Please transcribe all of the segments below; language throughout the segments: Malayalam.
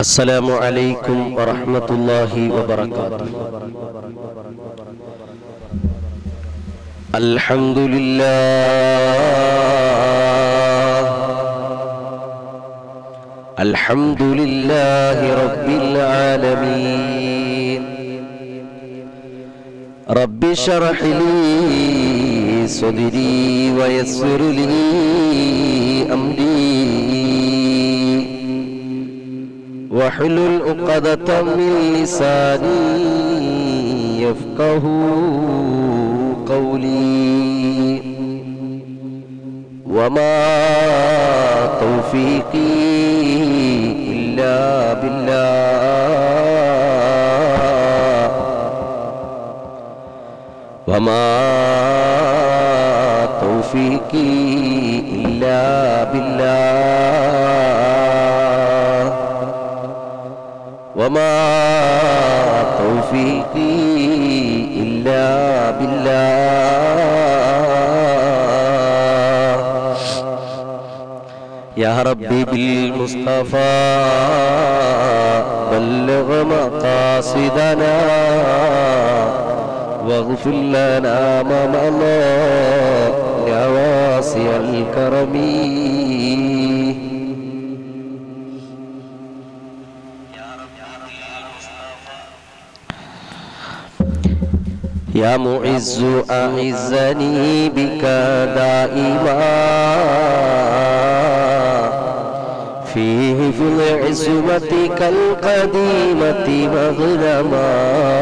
السلام عليكم ورحمة الله وبركاته الحمد لله الحمد لله رب العالمين رب اشرح لي صدري ويسر لي أمري واحلل عقدة من لساني يفقه قولي وما توفيقي إلا بالله وما توفيقي إلا بالله وما توفيقي إلا بالله يا ربي بالمصطفى بلغ مقاصدنا واغفر لنا ما مضى يا واسع الكرم يا معز أعزني بك دائما فيه في العزمة كالقديمة مظلما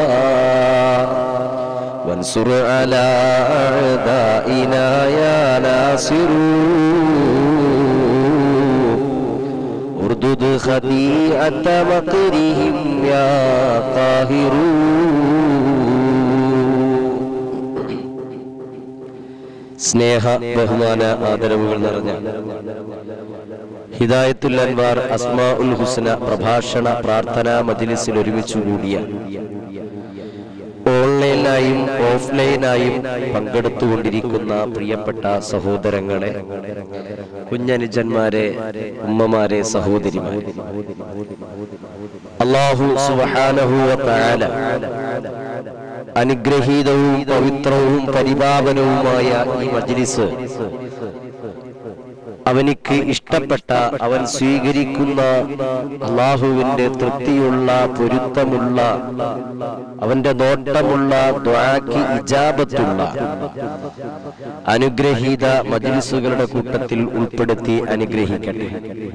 وانصر على أعدائنا يا ناصر اردد خديعة مكرهم يا قاهر സ്നേഹ ബഹുമാന ആദരവുകൾ നിറഞ്ഞ ഹിദായത്തുൽ അൻവാർ അസ്മാ ഉൽ ഹുസ്ന പ്രഭാഷണ പ്രാർത്ഥനാ മജ്ലിസിൽ ഒരുമിച്ച് കൂടിയ ഓൺലൈനായും ഓഫ്ലൈനായും പങ്കെടുത്തുകൊണ്ടിരിക്കുന്ന പ്രിയപ്പെട്ട സഹോദരങ്ങളെ കുഞ്ഞനുജന്മാരെ ഉമ്മമാരെ സഹോദരിമാരെ അള്ളാഹു സുബ്ഹാനഹു തആല അനുഗ്രഹീതവും പവിത്രവും പരിപാവനവുമായ ഈ മജ്ലിസ് അവനിക്ക് ഇഷ്ടപ്പെട്ട അവൻ സ്വീകരിക്കുന്ന അള്ളാഹുവിന്റെ തൃപ്തിയുള്ള പൊരുത്തമുള്ള അവന്റെ നോട്ടമുള്ള ദ്വാക്ക് ഇജാബത്തുള്ള അനുഗ്രഹീത മജ്ലിസുകളുടെ കൂട്ടത്തിൽ ഉൾപ്പെടുത്തി അനുഗ്രഹിക്കട്ടെ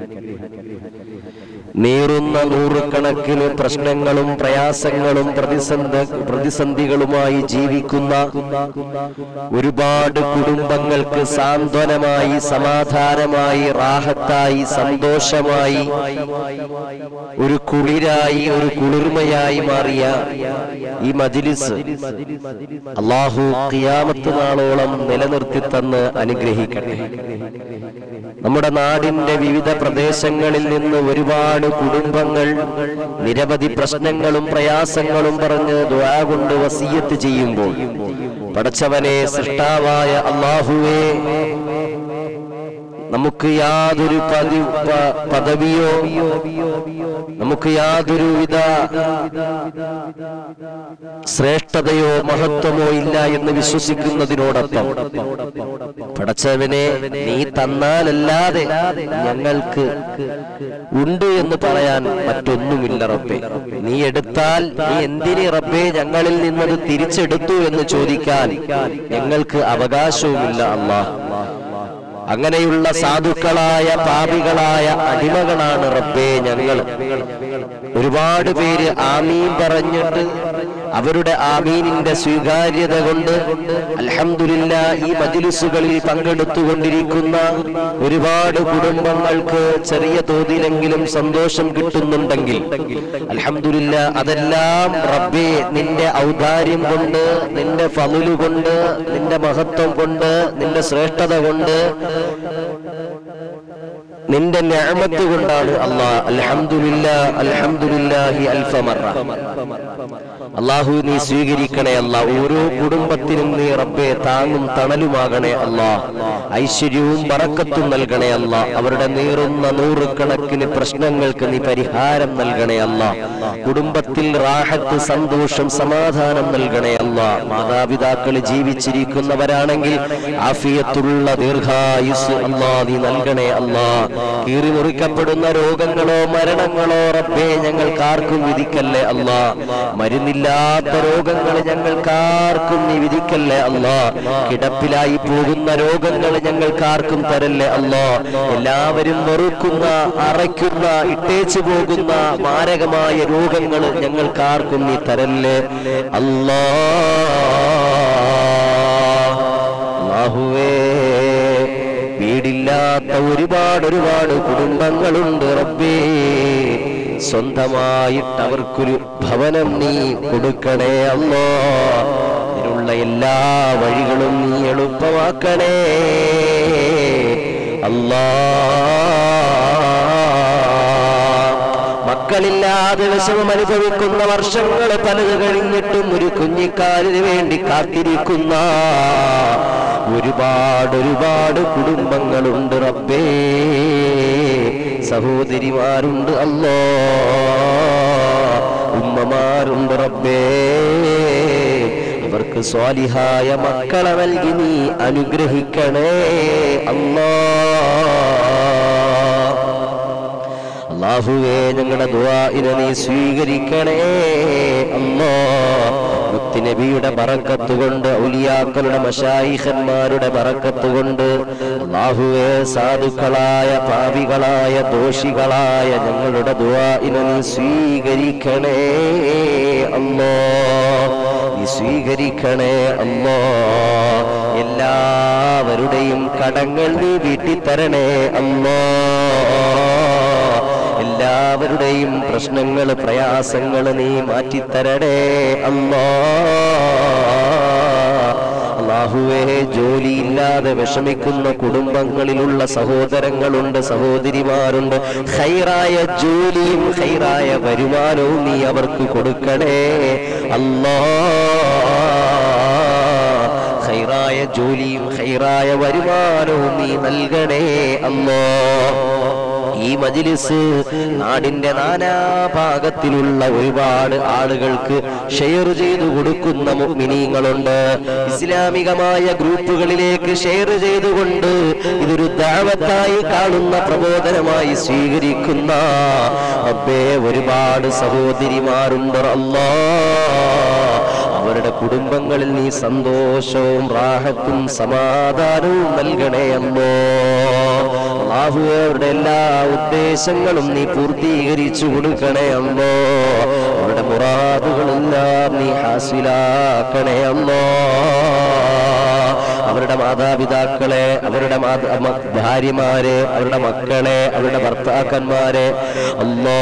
നീറുന്ന നൂറുകണക്കിന് പ്രശ്നങ്ങളും പ്രയാസങ്ങളും പ്രതിസന്ധ പ്രതിസന്ധികളുമായി ജീവിക്കുന്ന ഒരുപാട് കുടുംബങ്ങൾക്ക് സാന്ത്വനമായി സമാധാനമായി റാഹത്തായി സന്തോഷമായി ഒരു കുളിരായി ഒരു കുളിർമയായി മാറിയ ഈ മജിലിസ് അള്ളാഹു ഖിയാമത്ത് നാളോളം നിലനിർത്തി തന്ന് അനുഗ്രഹിക്കട്ടെ നമ്മുടെ നാടിന്റെ വിവിധ പ്രദേശങ്ങളിൽ നിന്ന് ഒരുപാട് കുടുംബങ്ങൾ നിരവധി പ്രശ്നങ്ങളും പ്രയാസങ്ങളും പറഞ്ഞ് ദ്വാ കൊണ്ട് വസീയത്ത് ചെയ്യുമ്പോൾ പടച്ചവനെ സൃഷ്ടാവായ അള്ളാഹുവേ നമുക്ക് യാതൊരു പതി പ- പദവിയോ നമുക്ക് യാതൊരുവിധ ശ്രേഷ്ഠതയോ മഹത്വമോ ഇല്ല എന്ന് വിശ്വസിക്കുന്നതിനോടൊപ്പം പടച്ചവനെ നീ തന്നാലല്ലാതെ ഞങ്ങൾക്ക് ഉണ്ട് എന്ന് പറയാൻ മറ്റൊന്നുമില്ല റബ്ബേ നീ എടുത്താൽ നീ എന്തിന് റബ്ബേ ഞങ്ങളിൽ നിന്നത് തിരിച്ചെടുത്തു എന്ന് ചോദിക്കാൻ ഞങ്ങൾക്ക് അവകാശവുമില്ല അള്ളാഹ് അങ്ങനെയുള്ള സാധുക്കളായ പാപികളായ അടിമകളാണ് റബ്ബേ ഞങ്ങൾ ഒരുപാട് പേര് ആമീൻ പറഞ്ഞിട്ട് അവരുടെ ആമീനിന്റെ സ്വീകാര്യത കൊണ്ട് അൽഹംദുലില്ല ഈ മജിലിസുകളിൽ പങ്കെടുത്തുകൊണ്ടിരിക്കുന്ന ഒരുപാട് കുടുംബങ്ങൾക്ക് ചെറിയ തോതിലെങ്കിലും സന്തോഷം കിട്ടുന്നുണ്ടെങ്കിൽ അൽഹംദുലില്ല അതെല്ലാം റബ്ബേ നിന്റെ ഔദാര്യം കൊണ്ട് നിന്റെ ഫലുല് കൊണ്ട് നിന്റെ മഹത്വം കൊണ്ട് നിന്റെ ശ്രേഷ്ഠത കൊണ്ട് നിന്റെ ഞാമത്ത് കൊണ്ടാണ് അള്ളാഹ് അൽഹംദുലില്ലാ അൽഹംദുലില്ലാഹി അൽഫ മറ അള്ളാഹു നീ സ്വീകരിക്കണേ അല്ല ഓരോ കുടുംബത്തിനും നീ റബ്ബെ താങ്ങും തണലുമാകണേ അല്ല ഐശ്വര്യവും പറക്കത്തും നൽകണേ അല്ല അവരുടെ നീറുന്ന നൂറുകണക്കിന് പ്രശ്നങ്ങൾക്ക് നീ പരിഹാരം നൽകണേ അല്ല കുടുംബത്തിൽ റാഹത്ത് സന്തോഷം സമാധാനം നൽകണേ അല്ല മാതാപിതാക്കൾ ജീവിച്ചിരിക്കുന്നവരാണെങ്കിൽ ആഫിയത്തുള്ള ദീർഘായുസ് അല്ലാ നീ നൽകണേ അല്ല കീറി മുറിക്കപ്പെടുന്ന രോഗങ്ങളോ മരണങ്ങളോ റബ്ബേ ഞങ്ങൾക്കാർക്കും വിധിക്കല്ലേ അല്ല മരുന്നില്ലാത്ത രോഗങ്ങൾ ഞങ്ങൾക്കാർക്കും നീ വിധിക്കല്ലേ അല്ല കിടപ്പിലായി പോകുന്ന രോഗങ്ങൾ ഞങ്ങൾക്കാർക്കും തരല്ലേ അല്ല എല്ലാവരും വെറുക്കുന്ന അറയ്ക്കുന്ന ഇട്ടേച്ചു പോകുന്ന മാരകമായ രോഗങ്ങൾ ഞങ്ങൾക്കാർക്കും നീ തരല്ലേ അല്ലാ അല്ലാഹുവേ വീടില്ലാത്ത ഒരുപാട് ഒരുപാട് കുടുംബങ്ങളുണ്ട് റബ്ബേ സ്വന്തമായിട്ട് അവർക്കൊരു ഭവനം നീ കൊടുക്കണേ അല്ലോ ഇതിനുള്ള എല്ലാ വഴികളും നീ എളുപ്പമാക്കണേ അല്ലാ മക്കളില്ലാതെ വിഷമം അനുഭവിക്കുന്ന വർഷങ്ങൾ പലത് കഴിഞ്ഞിട്ടും ഒരു കുഞ്ഞിക്കാലിന് വേണ്ടി കാത്തിരിക്കുന്ന ഒരുപാട് ഒരുപാട് കുടുംബങ്ങളുണ്ട് റബ്ബേ സഹോദരിമാരുണ്ട് അല്ലോ ഉമ്മമാരുണ്ട് റബ്ബേ അവർക്ക് സ്വാലിഹായ മക്കളെ നൽകി നീ അനുഗ്രഹിക്കണേ അല്ലാ അള്ളാഹുവേ ഞങ്ങളുടെ ദുആഇനെ നീ സ്വീകരിക്കണേ അമ്മോ മുത്തുനബിയുടെ ബറക്കത്ത് കൊണ്ട് ഔലിയാക്കളുടെ മശായിഖന്മാരുടെ ബറക്കത്ത് കൊണ്ട് അള്ളാഹുവേ സാധുക്കളായ പാപികളായ ദോഷികളായ ഞങ്ങളുടെ ദുആഇനെ നീ സ്വീകരിക്കണേ അമ്മോ നീ സ്വീകരിക്കണേ അമ്മോ എല്ലാവരുടെയും കടങ്ങൾ നീ വീട്ടിത്തരണേ അമ്മോ എല്ലാവരുടെയും പ്രശ്നങ്ങൾ പ്രയാസങ്ങൾ നീ മാറ്റിത്തരണേ അമ്മോ അള്ളാഹുവേ ജോലിയില്ലാതെ വിഷമിക്കുന്ന കുടുംബങ്ങളിലുള്ള സഹോദരങ്ങളുണ്ട് സഹോദരിമാരുണ്ട് ഹൈറായ ജോലിയും ഹൈറായ വരുമാനവും നീ അവർക്ക് കൊടുക്കണേ അല്ലാ ഹൈറായ ജോലിയും ഹൈറായ വരുമാനവും നീ നൽകണേ അല്ലോ ഈ മജിലിസ് നാടിന്റെ നാനാഭാഗത്തിലുള്ള ഒരുപാട് ആളുകൾക്ക് ഷെയർ ചെയ്തു കൊടുക്കുന്ന മുഅ്മിനീങ്ങളുണ്ട് ഇസ്ലാമികമായ ഗ്രൂപ്പുകളിലേക്ക് ഷെയർ ചെയ്തുകൊണ്ട് ഇതൊരു ദാവത്തായി കാണുന്ന പ്രബോധനമായി സ്വീകരിക്കുന്ന അബ്ബേ ഒരുപാട് സഹോദരിമാരുണ്ട് അല്ലാ അവരുടെ കുടുംബങ്ങളിൽ നീ സന്തോഷവും റാഹത്തും സമാധാനവും നൽകണേ അമ്മോ അള്ളാഹു അവരുടെ എല്ലാ ഉദ്ദേശങ്ങളും നീ പൂർത്തീകരിച്ചു കൊടുക്കണേ അമ്മോ അവരുടെ മുറാദുകളെല്ലാം നീ ഹാസിലാക്കണേ അമ്മോ അവരുടെ മാതാപിതാക്കളെ അവരുടെ മാതാ മ- ഭാര്യമാരെ അവരുടെ മക്കളെ അവരുടെ ഭർത്താക്കന്മാരെ അല്ലോ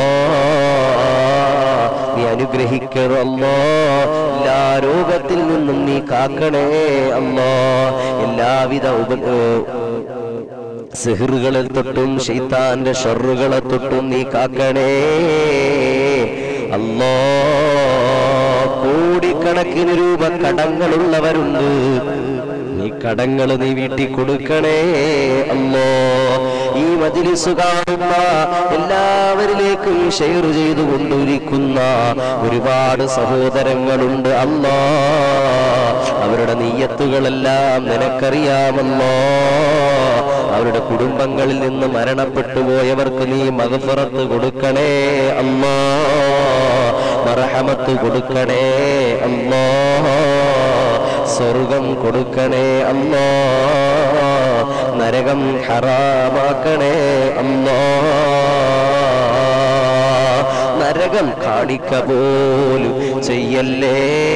നീ അനുഗ്രഹിക്കണം അല്ലോ എല്ലാ രോഗത്തിൽ നിന്നും നീ കാക്കണേ അല്ലോ എല്ലാവിധ ഉപ ഏഹ് സിഹറുകളെ തൊട്ടും ഷെയ്ത്താന്റെ ഷറുകളെ തൊട്ടും നീ കാക്കണേ അല്ലോ കോടിക്കണക്കിന് രൂപ കടങ്ങളുള്ളവരുണ്ട് നീ കടങ്ങൾ നീ വീട്ടി കൊടുക്കണേ അല്ലോ ഈ മജിലിസ് കാണുന്ന എല്ലാവരിലേക്കും ഷെയർ ചെയ്തു കൊണ്ടിരിക്കുന്ന ഒരുപാട് സഹോദരങ്ങളുണ്ട് അല്ലോ അവരുടെ നീയത്തുകളെല്ലാം നിനക്കറിയാമല്ലോ അവരുടെ കുടുംബങ്ങളിൽ നിന്ന് മരണപ്പെട്ടു പോയവർക്ക് നീ മകഫറത്ത് കൊടുക്കണേ അമ്മോ മറഹമത്ത് കൊടുക്കണേ അമ്മോ സ്വർഗം കൊടുക്കണേ അമ്മോ നരകം ഹറാമാക്കണേ അമ്മോ നരകം കാണിക്ക പോലും ചെയ്യല്ലേ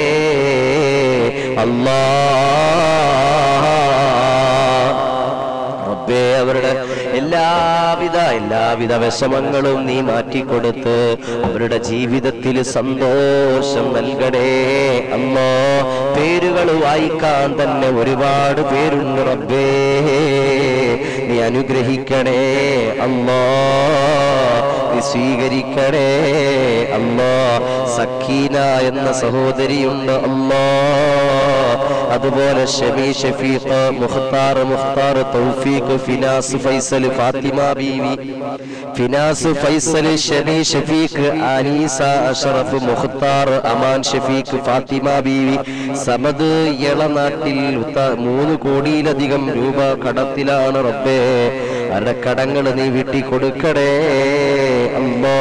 അല്ലാ റബ്ബേ അവരുടെ എല്ലാവിധ എല്ലാവിധ വിഷമങ്ങളും നീ മാറ്റിക്കൊടുത്ത് അവരുടെ ജീവിതത്തിൽ സന്തോഷം നൽകണേ അമ്മോ പേരുകൾ വായിക്കാൻ തന്നെ ഒരുപാട് പേരുണ്ട് റബ്ബേ നീ അനുഗ്രഹിക്കണേ അമ്മോ നീ സ്വീകരിക്കണേ അല്ലാ സക്കീന എന്ന സഹോദരിയുണ്ട് അല്ലാ അതുപോലെ ഷമി ഷഫീഖ് മുഖ്താർ മുഖ്താർ തൗഫീഖ് ഫിനാസ് ഫൈസൽ ഫാത്തിമ ബീവി ഫിനാസ് ഫൈസൽ ഷമി ഷഫീഖ് അനീസ അഷറഫ് മുഖ്താർ അമാൻ ഷഫീഖ് ഫാത്തിമ ബീവി സമദ് ഇളനാട്ടിൽ ഉത്ത- മൂന്ന് കോടിയിലധികം രൂപ കടത്തിലാണ് റബ്ബേ അവരുടെ കടങ്ങൾ നീ വീട്ടി കൊടുക്കണേ അല്ലാ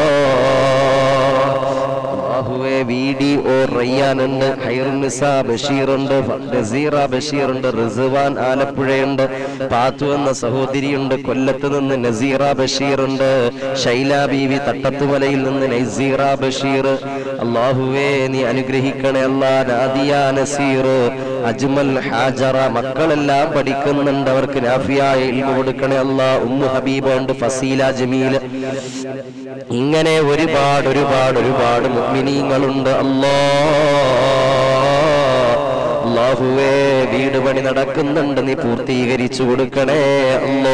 അള്ളാഹുവെ വി ഡി ഒ റയ്യാനുണ്ട് ഹൈറുനിസ ബഷീറുണ്ട് നസീറ ബഷീറുണ്ട് റിസ്വാൻ ആലപ്പുഴയുണ്ട് പാത്തു എന്ന സഹോദരിയുണ്ട് കൊല്ലത്ത് നിന്ന് നസീറ ബഷീറുണ്ട് ഷൈല ബീവി തട്ടത്തുമലയിൽ നിന്ന് നസീറ ബഷീർ അള്ളാഹുവേ നീ അനുഗ്രഹിക്കണേ അല്ലാ നാദിയ നസീർ അജ്മൽ ഹാജറ മക്കളെല്ലാം പഠിക്കുന്നുണ്ട് അവർക്ക് നാഫിയായ ഇൽമു കൊടുക്കണേ അല്ലാ ഉമ്മു ഹബീബ് ഉണ്ട് ഫസീല ജമീൽ ഇങ്ങനെ ഒരുപാട് ഒരുപാട് ഒരുപാട് മുഅ്മിനീങ്ങളുണ്ട് അല്ലാ അല്ലാഹുവേ വീട് പണി നടക്കുന്നുണ്ട് നീ പൂർത്തീകരിച്ചു കൊടുക്കണേ അല്ലോ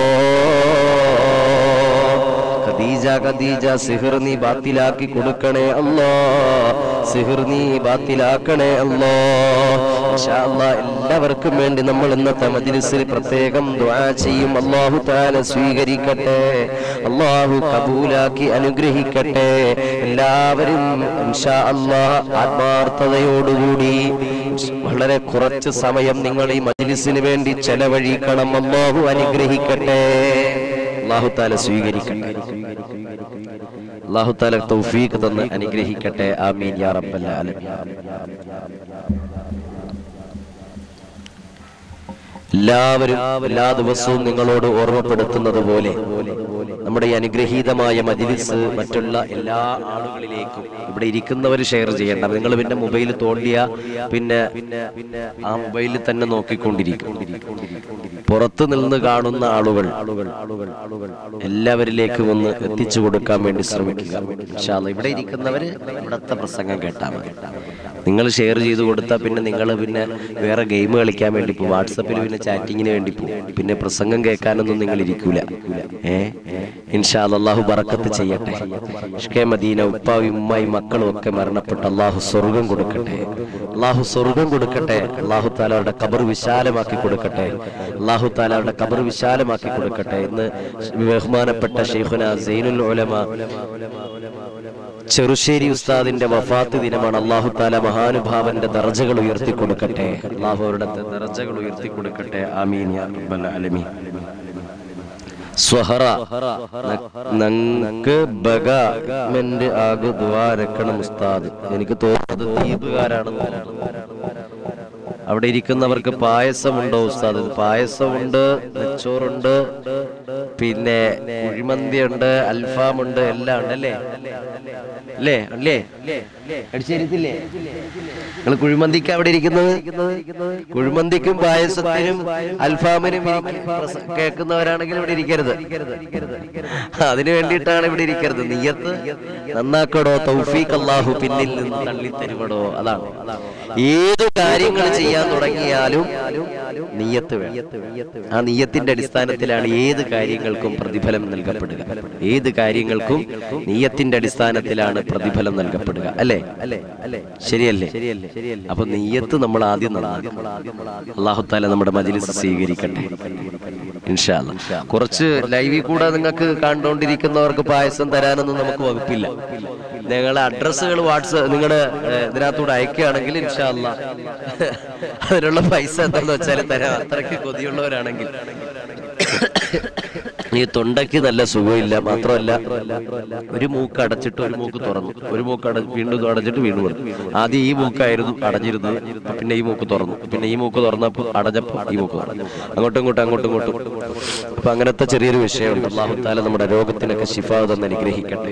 ഖദീജ ഖദീജ സിഹിർ നീ ബാത്തിലാക്കി കൊടുക്കണേ അല്ലോ സിഹിർ നീ ബാത്തിലാക്കണേ അല്ലോ ഇൻഷാ അല്ലാ എല്ലാവർക്കും വേണ്ടി നമ്മൾ ഇന്നത്തെ മജ്ലിസിൽ പ്രത്യേകം ദുആ ചെയ്യും അല്ലാഹു തആല സ്വീകരിക്കട്ടെ അല്ലാഹു കബൂലാക്കി അനുഗ്രഹിക്കട്ടെ എല്ലാവരും ഇൻഷാ അല്ലാ ആത്മാർത്ഥതയോടുകൂടി വളരെ കുറച്ച് സമയം നിങ്ങൾ ഈ മജ്ലിസിന് വേണ്ടി ചെലവഴിക്കണം അല്ലാഹു അനുഗ്രഹിക്കട്ടെ അല്ലാഹു തആല സ്വീകരിക്കട്ടെ അല്ലാഹു തആല തൗഫീഖ് തന്ന് അനുഗ്രഹിക്കട്ടെ ആമീൻ യാ റബ്ബൽ ആലമീൻ എല്ലാവരും എല്ലാ ദിവസവും നിങ്ങളോട് ഓർമ്മപ്പെടുത്തുന്നത് പോലെ നമ്മുടെ ഈ അനുഗ്രഹീതമായ മജിലിസ് മറ്റുള്ള എല്ലാ ആളുകളിലേക്കും ഇവിടെ ഇരിക്കുന്നവർ ഷെയർ ചെയ്യേണ്ട നിങ്ങൾ പിന്നെ മൊബൈൽ തോണ്ടിയ പിന്നെ ആ മൊബൈലിൽ തന്നെ നോക്കിക്കൊണ്ടിരിക്കും പുറത്തു നിന്ന് കാണുന്ന ആളുകൾ എല്ലാവരിലേക്കും ഒന്ന് എത്തിച്ചു കൊടുക്കാൻ വേണ്ടി ശ്രമിക്കുക ഇൻഷാ അല്ലാ. ഇവിടെ ഇരിക്കുന്നവര് ഇവിടത്തെ പ്രസംഗം കേട്ടാൽ മതി നിങ്ങൾ ഷെയർ ചെയ്ത് കൊടുത്താൽ പിന്നെ നിങ്ങൾ പിന്നെ വേറെ ഗെയിം കളിക്കാൻ വേണ്ടി പോകും വാട്സപ്പിൽ പിന്നെ ചാറ്റിങ്ങിന് വേണ്ടി പോകും പിന്നെ പ്രസംഗം കേൾക്കാനൊന്നും നിങ്ങൾ ഇരിക്കൂല ഏ ഇൻഷാ അല്ലാ, അള്ളാഹു ബറക്കത്ത് ചെയ്യട്ടെ ഇഷ്കെ മദീന ഉപ്പാവും ഉമ്മായും മക്കളും ഒക്കെ മരണപ്പെട്ട് അള്ളാഹു സ്വർഗം കൊടുക്കട്ടെ അള്ളാഹു സ്വർഗം കൊടുക്കട്ടെ അള്ളാഹു താലയുടെ കബർ വിശാലമാക്കി കൊടുക്കട്ടെ അള്ളാഹു താലയുടെ കബർ വിശാലമാക്കി കൊടുക്കട്ടെ ഇന്ന് ബഹുമാനപ്പെട്ട ഷെയ്ഖുന സൈനുൽ ഉലമ ചെറുശ്ശേരി ഉസ്താദിന്റെ വഫാത്ത് ദിനമാണ് അള്ളാഹു താല മഹാനുഭാവന്റെ ദർജകൾ ഉയർത്തി കൊടുക്കട്ടെ അള്ളാഹു അവരുടെ ദർജകൾ ഉയർത്തി കൊടുക്കട്ടെ ആമീൻ യാ റബ്ബൽ ആലമീൻ സ്വഹറ നങ്ക് ബഗമെന്റ് ആകു ദ്വാരക്കണം ഉസ്താദ് എനിക്ക് തോന്നുന്നത് ദ്വീപുകാരാണെന്ന് അവിടെ ഇരിക്കുന്നവർക്ക് പായസമുണ്ടോ ഉസ്താദ് പായസമുണ്ട് നെച്ചോറുണ്ട് പിന്നെ കുഴിമന്തിയുണ്ട് അൽഫാമുണ്ട് എല്ലാം ഉണ്ട് അല്ലേ അല്ലേ അല്ലേ അടിച്ചേരത്തില്ലേ നിങ്ങൾ കുഴിമന്തിക്ക് അവിടെ ഇരിക്കുന്നത് കുഴിമന്തിക്കും പായസത്തിനും അൽഫാമിനും ഇരിക്ക- പ്രസ- കേൾക്കുന്നവരാണെങ്കിൽ ഇവിടെ ഇരിക്കരുത് അതിനു വേണ്ടിയിട്ടാണ് ഇവിടെ ഇരിക്കരുത് നീയത്ത് നന്നാക്കടോ തൗഫീഖ് അല്ലാഹു പിന്നിൽ നിന്ന് തള്ളിത്തരുമടോ അതാണ് ഏത് കാര്യങ്ങൾ ചെയ്യാൻ തുടങ്ങിയാലും നീയത്ത് വേണം ആ നീയത്തിന്റെ അടിസ്ഥാനത്തിലാണ് ഏത് കാര്യങ്ങൾക്കും പ്രതിഫലം നൽകപ്പെടുക ഏത് കാര്യങ്ങൾക്കും നീയത്തിന്റെ അടിസ്ഥാനത്തിലാണ് പ്രതിഫലം നൽകപ്പെടുക അല്ലേ അല്ലേ അല്ലേ ശരിയല്ലേ ശരിയല്ലേ ശരിയല്ലേ അപ്പൊ നീയത്ത് നമ്മൾ ആദ്യം നന്നാക്കണം അള്ളാഹു താല നമ്മുടെ മജിലിസ് സ്വീകരിക്കട്ടെ ഇൻഷാ അല്ലാ. കുറച്ച് ലൈവിൽ കൂടെ നിങ്ങൾക്ക് കണ്ടുകൊണ്ടിരിക്കുന്നവർക്ക് പായസം തരാനൊന്നും നമുക്ക് വകുപ്പില്ല നിങ്ങളെ അഡ്രസ്സുകൾ വാട്സപ്പ് നിങ്ങളുടെ ഇതിനകത്തൂടെ അയക്കുകയാണെങ്കിൽ ഇൻഷാല്ല അതിനുള്ള പൈസ എന്താന്ന് വെച്ചാൽ തരാം അത്രയ്ക്ക് കൊതിയുള്ളവരാണെങ്കിൽ ഈ തൊണ്ടയ്ക്ക് നല്ല സുഖമില്ല മാത്രമല്ല ഒരു മൂക്ക് അടച്ചിട്ട് ഒരു മൂക്ക് തുറന്നു ഒരു മൂക്ക് അട വീണ്ടും അടച്ചിട്ട് വീണ്ടും തുറന്നു ആദ്യം ഈ മൂക്കായിരുന്നു അടഞ്ഞിരുന്നത് പിന്നെ ഈ മൂക്ക് തുറന്നു പിന്നെ ഈ മൂക്ക് തുറന്നപ്പോൾ അടഞ്ഞപ്പോൾ ഈ മൂക്ക് തുറന്നു അങ്ങോട്ടും ഇങ്ങോട്ടും അങ്ങോട്ടും ഇങ്ങോട്ടും അപ്പൊ അങ്ങനത്തെ ചെറിയൊരു വിഷയമുണ്ട് അള്ളാഹു താല നമ്മുടെ രോഗത്തിനൊക്കെ ശിഫ തന്നെ അനുഗ്രഹിക്കട്ടെ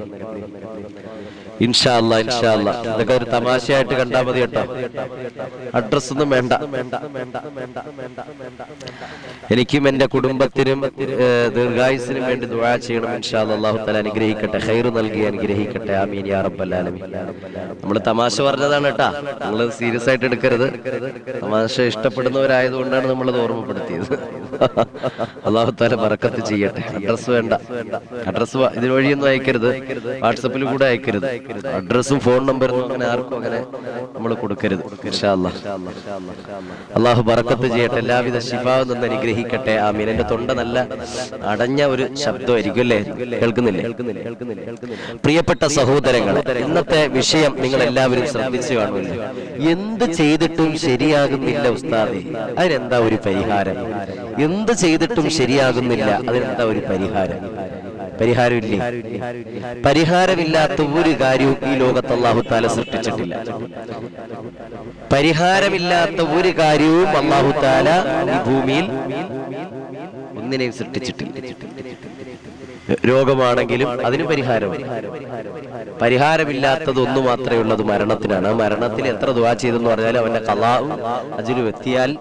ഇൻഷാ അല്ലാ ഇൻഷാ അല്ലാ ഇതൊക്കെ ഒരു തമാശയായിട്ട് കണ്ടാ മതി കേട്ടോ അഡ്രസ് ഒന്നും വേണ്ട എനിക്കും എന്റെ കുടുംബത്തിനും ഏഹ്, ദീർഘായുസിനും വേണ്ടി ദുആ ചെയ്യണം ഇൻഷാ അല്ലാഹ് അല്ലാഹു തആല അനുഗ്രഹിക്കട്ടെ ഖൈർ നൽകി അനുഗ്രഹിക്കട്ടെ ആമീൻ യാ റബ്ബൽ ആലമീൻ നമ്മൾ തമാശ പറഞ്ഞതാണ് കേട്ടാ നിങ്ങൾ സീരിയസ് ആയിട്ട് എടുക്കരുത് തമാശ ഇഷ്ടപ്പെടുന്നവരായതുകൊണ്ടാണ് നമ്മൾ അത് ഓർമ്മപ്പെടുത്തിയത് അള്ളാഹു താല ബറക്കത്ത് ചെയ്യട്ടെ അഡ്രസ് വേണ്ട അഡ്രസ് ഇതിന് വഴിയൊന്നും അയക്കരുത് വാട്സപ്പിൽ കൂടെ അയക്കരുത് അഡ്രസ്സും ഫോൺ നമ്പറും അങ്ങനെ ആർക്കും അങ്ങനെ നമ്മൾ കൊടുക്കരുത് ഇൻഷാ അല്ലാഹ് അള്ളാഹു ബറക്കത്ത് ചെയ്യട്ടെ എല്ലാവിധ ശിഫാവും നിന്ന് അനുഗ്രഹിക്കട്ടെ ആമീൻ എന്റെ തൊണ്ട നല്ല അടഞ്ഞ ഒരു ശബ്ദമായിരിക്കും അല്ലേ കേൾക്കുന്നില്ലേ പ്രിയപ്പെട്ട സഹോദരങ്ങളെ ഇന്നത്തെ വിഷയം നിങ്ങൾ എല്ലാവരും ശ്രദ്ധിച്ചു കാണുമല്ലോ എന്ത് ചെയ്തിട്ടും ശരിയാകുന്നില്ല ഉസ്താദെ അതിനെന്താ ഒരു പരിഹാരം എന്ത് ചെയ്തിട്ടും ശരിയാകുന്നില്ല അതിനെന്താ ഒരു പരിഹാരം പരിഹാരമില്ലേ പരിഹാരമില്ലാത്ത ഒരു കാര്യവും ഈ ലോകത്ത് അള്ളാഹു താല സൃഷ്ടിച്ചിട്ടില്ല പരിഹാരമില്ലാത്ത ഒരു കാര്യവും അള്ളാഹു താല ഈ ഭൂമിയിൽ ഒന്നിനെയും സൃഷ്ടിച്ചിട്ടില്ല രോഗമാണെങ്കിലും അതിന് പരിഹാരമുണ്ട് പരിഹാരമില്ലാത്തത് ഒന്ന് മാത്രമേ ഉള്ളത് മരണത്തിനാണ് ആ മരണത്തിൽ എത്ര ദുവാ ചെയ്തെന്ന് പറഞ്ഞാൽ അവന്റെ കലാവും അതിന് എത്തിയാൽ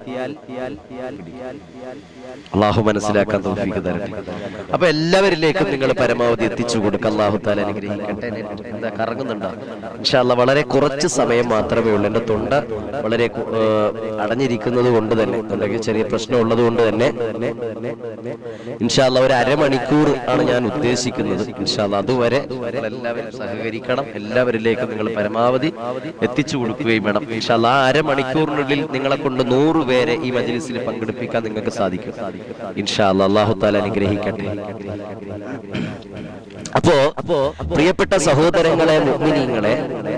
അള്ളാഹു മനസ്സിലാക്കാൻ തോഫിക്ക് തരട്ടെ അപ്പൊ എല്ലാവരിലേക്കും നിങ്ങൾ പരമാവധി എത്തിച്ചു കൊടുക്കുക അള്ളാഹു താല അനുഗ്രഹിക്കട്ടെ എന്താ കറങ്ങുന്നുണ്ടോ ഇൻഷാല്ല വളരെ കുറച്ച് സമയം മാത്രമേ ഉള്ളൂ എന്റെ തൊണ്ട വളരെ കു- ഏഹ് അടഞ്ഞിരിക്കുന്നത് കൊണ്ട് തന്നെ അല്ലെങ്കിൽ ചെറിയ പ്രശ്നം ഉള്ളത് കൊണ്ട് തന്നെ ഇൻഷാല്ല ഒരു അരമണിക്കൂർ ആണ് ഞാൻ ഉദ്ദേശിക്കുന്നത് ഇൻഷാല്ല അതുവരെ നിങ്ങൾ എല്ലാവരും സഹകരിക്കണം എല്ലാവരിലേക്കും നിങ്ങൾ പരമാവധി എത്തിച്ചു കൊടുക്കുകയും വേണം ഇൻഷാല്ല ആ അരമണിക്കൂറിനുള്ളിൽ നിങ്ങളെ കൊണ്ട് നൂറ് പേരെ ഈ മജ്ലിസിൽ പങ്കെടുപ്പിക്കാൻ നിങ്ങൾക്ക് സാധിക്കും ഇൻഷാല്ല അള്ളാഹു താല അനുഗ്രഹിക്കട്ടെ അപ്പോ അപ്പോ പ്രിയപ്പെട്ട സഹോദരങ്ങളെ മുഗ്മിനീങ്ങളെ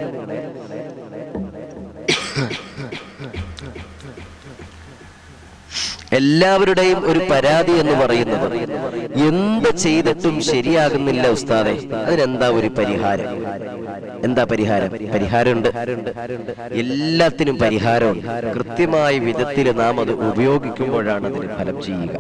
എല്ലാവരുടെയും ഒരു പരാതി എന്ന് പറയുന്നത് എന്ത് ചെയ്തിട്ടും ശരിയാകുന്നില്ല ഉസ്താദെ അതിനെന്താ ഒരു പരിഹാരം എന്താ പരിഹാരം പരിഹാരമുണ്ട് എല്ലാത്തിനും പരിഹാരമുണ്ട് കൃത്യമായ വിധത്തിൽ നാം അത് ഉപയോഗിക്കുമ്പോഴാണ് അതിന് ഫലം ചെയ്യുക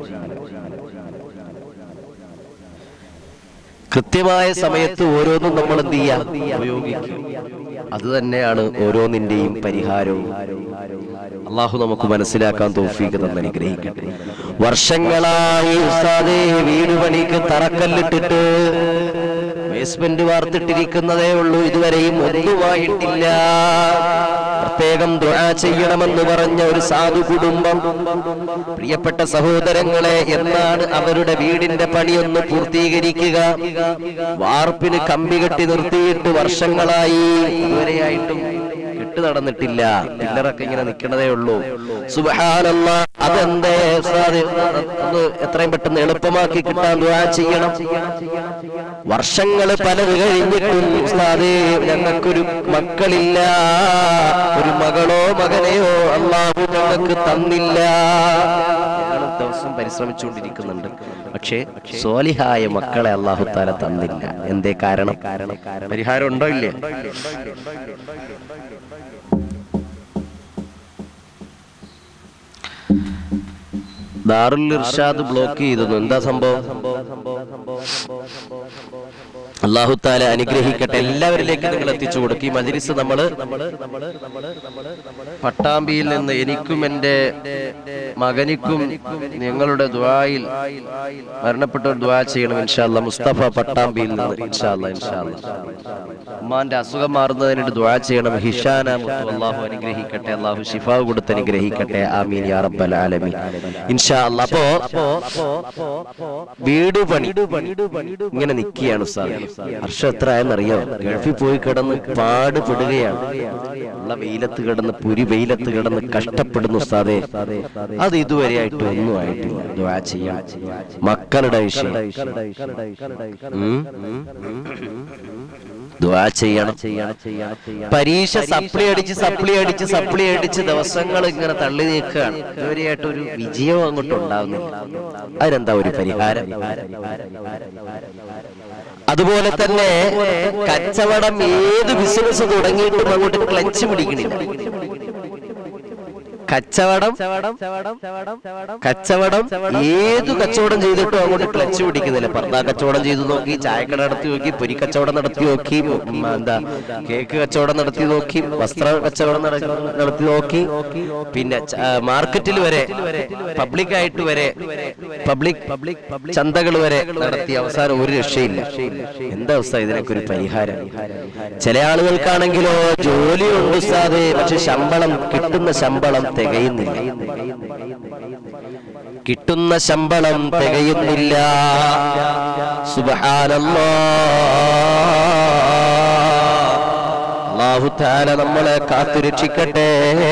കൃത്യമായ സമയത്ത് ഓരോന്നും നമ്മൾ എന്ത് ചെയ്യാം ഉപയോഗിക്കും അത് തന്നെയാണ് ഓരോന്നിന്റെയും പരിഹാരവും അള്ളാഹു നമുക്ക് മനസ്സിലാക്കാൻ തോഫീക്ക് തന്നെ അനുഗ്രഹിക്കട്ടെ വർഷങ്ങളായി ഉസ്താദേ വീട് പണിക്ക് തറക്കല്ലിട്ടിട്ട് ബേസ്മെന്റ് വാർത്തിട്ടിരിക്കുന്നതേ ഉള്ളൂ ഇതുവരെയും ഒന്നുമായിട്ടില്ല പ്രത്യേകം ദുആ ചെയ്യണമെന്ന് പറഞ്ഞ ഒരു സാധു കുടുംബം പ്രിയപ്പെട്ട സഹോദരങ്ങളെ എന്നാണ് അവരുടെ വീടിന്റെ പണിയൊന്ന് പൂർത്തീകരിക്കുക വാർപ്പിന് കമ്പി കെട്ടി നിർത്തിയിട്ട് വർഷങ്ങളായി ഇതുവരെയായിട്ടും കെട്ട് നടന്നിട്ടില്ല പില്ലറൊക്കെ ഇങ്ങനെ നിൽക്കണതേ ഉള്ളൂ സുബഹാനല്ല അതെന്തേ ഉസ്താദ്? ഒന്ന് എത്രയും പെട്ടെന്ന് എളുപ്പമാക്കി കിട്ടാൻ ദുആ ചെയ്യണം വർഷങ്ങൾ പലത് കഴിഞ്ഞിട്ടും ഉസ്താദേ ഞങ്ങൾക്കൊരു മക്കളില്ല ഒരു മകളോ മകനെയോ അള്ളാഹു ഞങ്ങൾക്ക് തന്നില്ല ഞങ്ങൾ ദിവസം പരിശ്രമിച്ചുകൊണ്ടിരിക്കുന്നുണ്ട് പക്ഷേ സോലിഹായ മക്കളെ അള്ളാഹു താല തന്നില്ല എന്തേ കാരണം പരിഹാരം ഉണ്ടോ ഇല്ലേ ദാറുൽ ഇർഷാദ് ബ്ലോക്ക് ചെയ്തു എന്താ സംഭവം അള്ളാഹു താല അനുഗ്രഹിക്കട്ടെ എല്ലാവരിലേക്കും നിങ്ങൾ എത്തിച്ചു കൊടുക്കും ഈ മജ്ലിസ് നമ്മള് പട്ടാമ്പിയിൽ നിന്ന് എനിക്കും എൻ്റെ മകനിക്കും നിങ്ങളുടെ ദ്വായിൽ മരണപ്പെട്ട ഒരു ദ്വാ ചെയ്യണം ഇൻഷാല്ല മുസ്തഫ പട്ടാമ്പിയിൽ നിന്ന് ഇൻഷാല്ല ഇൻഷാല്ല ഉമ്മാന്റെ അസുഖം മാറുന്നതിനായിട്ട് ദ്വാ ചെയ്യണം ഹിഷാന മുത്തു അള്ളാഹു അനുഗ്രഹിക്കട്ടെ അള്ളാഹു ഷിഫാവ് കൊടുത്ത് അനുഗ്രഹിക്കട്ടെ ആമീൻ യാ റബ്ബൽ ആലമീൻ ഇൻഷാ അല്ലാ അപ്പോ വീട് പണി ഇങ്ങനെ നിൽക്കുകയാണ് സാർ വർഷം എത്ര ആയെന്നറിയോ ഗൾഫിൽ പോയി കിടന്ന് പാടുപെടുകയാണ് ഉള്ള വെയിലത്ത് കിടന്ന് പുരി വെയിലത്ത് കിടന്ന് കഷ്ടപ്പെടുന്നു ഉസ്താദേ അത് ഇതുവരെ ആയിട്ട് ഒന്നും ആയിട്ടില്ല ദ്വാ ചെയ്യാം മക്കളുടെ വിഷയം ഉം? ദ്വാ ചെയ്യണം പരീക്ഷ സപ്ലി അടിച്ച് സപ്ലി അടിച്ച് സപ്ലി അടിച്ച് ദിവസങ്ങൾ ഇങ്ങനെ തള്ളി നീക്കുകയാണ് ഇതുവരെയായിട്ട് ഒരു വിജയവും അങ്ങോട്ട് ഉണ്ടാവുന്നില്ല അതിനെന്താ ഒരു പരിഹാരം അതുപോലെ തന്നെ കച്ചവടം ഏത് ബിസിനസ് തുടങ്ങിയിട്ടും അങ്ങോട്ട് ക്ലച്ച് പിടിക്കണില്ല കച്ചവടം കച്ചവടം ഏതു കച്ചവടം ചെയ്തിട്ടും അങ്ങോട്ട് ക്ലച്ച് പിടിക്കുന്നില്ല പർദ്ദ കച്ചവടം ചെയ്തു നോക്കി ചായക്കട നടത്തി നോക്കി പൊരി കച്ചവടം നടത്തി നോക്കി ഉം, എന്താ കേക്ക് കച്ചവടം നടത്തി നോക്കി വസ്ത്ര കച്ചവടം നട- നടത്തി നോക്കി പിന്നെ ച- ആ, മാർക്കറ്റിൽ വരെ പബ്ലിക് ആയിട്ട് വരെ പബ്ലിക് പബ്ലിക് ചന്തകൾ വരെ നടത്തി അവസാനം ഒരു രക്ഷയില്ല എന്താ അവസ്ഥ ഇതിനൊക്കെ ഒരു പരിഹാരം ചില ആളുകൾക്കാണെങ്കിലോ ജോലിയുണ്ട് ഉസ്താദേ പക്ഷെ ശമ്പളം കിട്ടുന്ന ശമ്പളം തികയുന്നില്ല കിട്ടുന്ന ശമ്പളം തികയുന്നില്ല സുബഹാനല്ലാ അല്ലാഹു തആല നമ്മളെ കാത്തുരക്ഷിക്കട്ടെ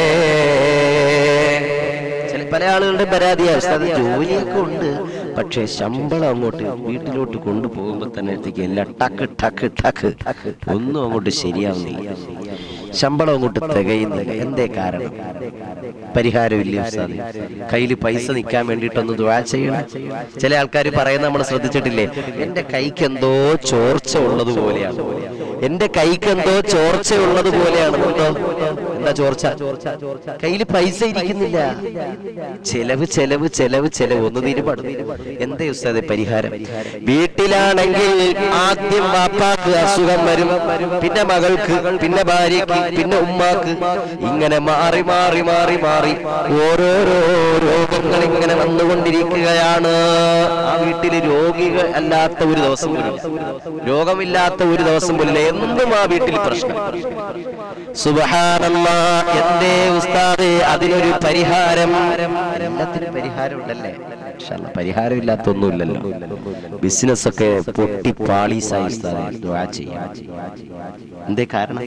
ചില പല ആളുകളുടെ പരാതിയാണ് ഉസ്താദ് ജോലിയൊക്കെ ഉണ്ട് പക്ഷെ ശമ്പളം അങ്ങോട്ട് വീട്ടിലോട്ട് കൊണ്ടുപോകുമ്പോ തന്നെ അടുത്തേക്ക് എല്ലാം ടക്ക് ടക്ക് ടക്ക് ഒന്നും അങ്ങോട്ട് ശരിയാവുന്നില്ല ശമ്പളം അങ്ങോട്ട് തികയുന്നില്ല എന്തേ കാരണം പരിഹാരമില്ല ഉസ്താദ് കയ്യിൽ പൈസ നിൽക്കാൻ വേണ്ടിയിട്ടൊന്ന് ദ്വാ ചെയ്യണം ചില ആൾക്കാർ പറയുന്ന നമ്മൾ ശ്രദ്ധിച്ചിട്ടില്ലേ എന്റെ കൈക്ക് എന്തോ ചോർച്ച ഉള്ളത് പോലെയാണ് എന്റെ കൈക്ക് എന്തോ ചോർച്ച ഉള്ളത് പോലെയാണ് എന്തോ എന്താ ചോർച്ച കയ്യിൽ പൈസ ഇരിക്കുന്നില്ല ചെലവ് ചെലവ് ചെലവ് ചെലവ് ഒന്ന് തീരുമാനം എന്തേ ഉസ്താദെ പരിഹാരം വീട്ടിലാണെങ്കിൽ ആദ്യം വാപ്പാക്ക് അസുഖം വരും പിന്നെ മകൾക്ക് പിന്നെ ഭാര്യയ്ക്ക് പിന്നെ ഉമ്മാക്ക് ഇങ്ങനെ മാറി മാറി മാറി മാറി ഓരോരോ രോഗങ്ങൾ ഇങ്ങനെ വന്നുകൊണ്ടിരിക്കുകയാണ് ആ വീട്ടിൽ രോഗികൾ അല്ലാത്ത ഒരു ദിവസം പോലും രോഗമില്ലാത്ത ഒരു ദിവസം പോലും ഇല്ല. എന്നും ആ വീട്ടിൽ പ്രശ്നം സുബഹാനല്ലാ എന്തേ ഉസ്താദേ അതിനൊരു പരിഹാരം എല്ലാത്തിനും പരിഹാരം ഉണ്ടല്ലേ ഇൻഷാ അല്ലാ, പരിഹാരം ഇല്ലാത്തൊന്നുമില്ലല്ലോ ബിസിനസ് ഒക്കെ പൊട്ടി പാളീസായി ഉസ്താദേ ദുആ ചെയ്യാം എന്തേ കാരണം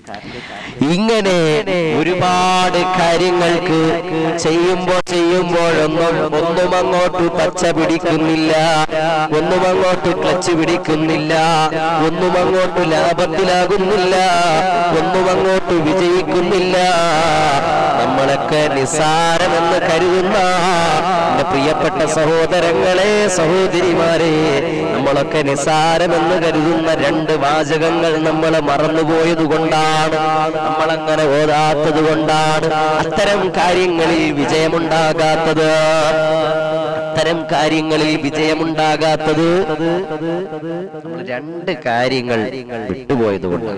ഇങ്ങനെ ഒരുപാട് കാര്യങ്ങൾക്ക് ചെയ്യുമ്പോ ചെയ്യുമ്പോഴൊന്നും ഒന്നും അങ്ങോട്ട് പച്ച പിടിക്കുന്നില്ല ഒന്നും അങ്ങോട്ട് ക്ലച്ച് പിടിക്കുന്നില്ല ഒന്നും അങ്ങോട്ട് ലാഭത്തിലാകുന്നില്ല ഒന്നും അങ്ങോട്ട് വിജയിക്കുന്നില്ല നമ്മളൊക്കെ നിസാരമെന്ന് കരുതുന്ന എന്റെ പ്രിയപ്പെട്ട സഹോദരങ്ങളെ സഹോദരിമാരെ നമ്മളൊക്കെ നിസാരമെന്ന് കരുതുന്ന രണ്ട് വാചകങ്ങൾ നമ്മൾ മറന്നുപോയത് കൊണ്ടാണ് നമ്മളങ്ങനെ ഓതാത്തത് കൊണ്ടാണ് അത്തരം കാര്യങ്ങളിൽ വിജയമുണ്ടാകാത്തത് അത്തരം കാര്യങ്ങളിൽ വിജയമുണ്ടാകാത്തത് നമ്മൾ രണ്ട് കാര്യങ്ങൾ വിട്ടുപോയത് കൊണ്ട്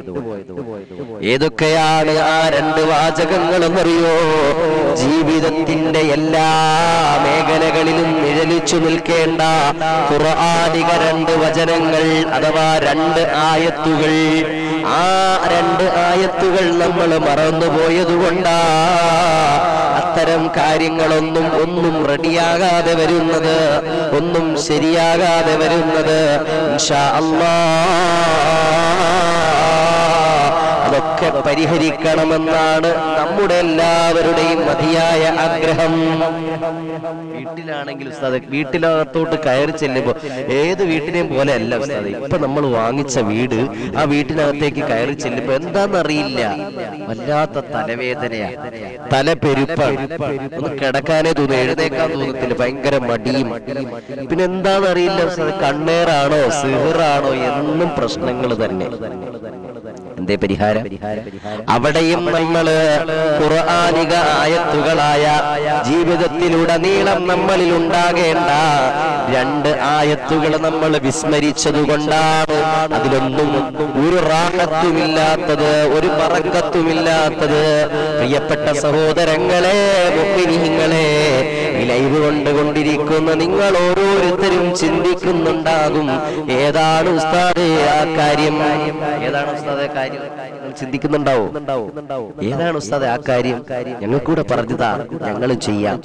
ഏതൊക്കെയാണ് ആ രണ്ട് വാചകങ്ങൾ എന്നറിയോ ജീവിതത്തിന്റെ എല്ലാ മേഖലകളിലും നിഴലിച്ചു നിൽക്കേണ്ട ഖുർആാനിക രണ്ട് വചനങ്ങൾ അഥവാ രണ്ട് ആയത്തുകൾ ആ രണ്ട് ആയത്തുകൾ നമ്മൾ മറന്നുപോയത് കൊണ്ടാ അത്തരം കാര്യങ്ങളൊന്നും ഒന്നും റെഡിയാകാതെ വരുന്നത് ഒന്നും ശരിയാകാതെ വരുന്നത് ഇൻഷാ അല്ലാ അതൊക്കെ പരിഹരിക്കണമെന്നാണ് നമ്മുടെ എല്ലാവരുടെയും മതിയായ ആഗ്രഹം വീട്ടിലാണെങ്കിൽ ഉസ്താദെ വീട്ടിനകത്തോട്ട് കയറി ചെല്ലുമ്പോ ഏത് വീട്ടിനെയും പോലെ അല്ല ഉസ്താദെ ഇപ്പൊ നമ്മൾ വാങ്ങിച്ച വീട് ആ വീട്ടിനകത്തേക്ക് കയറി ചെല്ലുമ്പോ എന്താന്നറിയില്ല വല്ലാത്ത തലവേദനയാ തല പെരുപ്പാണ് ഒന്ന് കിടക്കാനേ തോന്നുന്നു എഴുന്നേക്കാൻ തോന്നത്തില്ല ഭയങ്കര മടിയും പിന്നെ എന്താണെന്നറിയില്ല ഉസ്താദെ കണ്ണേറാണോ സിഹറാണോ എന്നും പ്രശ്നങ്ങൾ തന്നെ എന്തേ പരിഹാരം അവിടെയും നമ്മള് ഖുർആാനിക ആയത്തുകളായ ജീവിതത്തിലുടനീളം നമ്മളിൽ ഉണ്ടാകേണ്ട രണ്ട് ആയത്തുകൾ നമ്മൾ വിസ്മരിച്ചതുകൊണ്ടാണ് അതിലൊന്നും ഒരു റാഹത്തുമില്ലാത്തത് ഒരു പറക്കത്തുമില്ലാത്തത് പ്രിയപ്പെട്ട സഹോദരങ്ങളെ മുഗ്മിനിങ്ങളെ ഈ ലൈവ് കൊണ്ടുകൊണ്ടിരിക്കുന്ന നിങ്ങൾ ഓരോരുത്തരും ചിന്തിക്കുന്നുണ്ടാകും ഏതാണ് ഉസ്താദ് ആ കാര്യം ഏതാണ് ഉസ്താദ് കാര്യം നിങ്ങൾ ചിന്തിക്കുന്നുണ്ടാവോ ഏതാണ് ഉസ്താദ് ആ കാര്യം ഞങ്ങൾക്കൂടെ പറഞ്ഞതാ ഞങ്ങളും ചെയ്യാം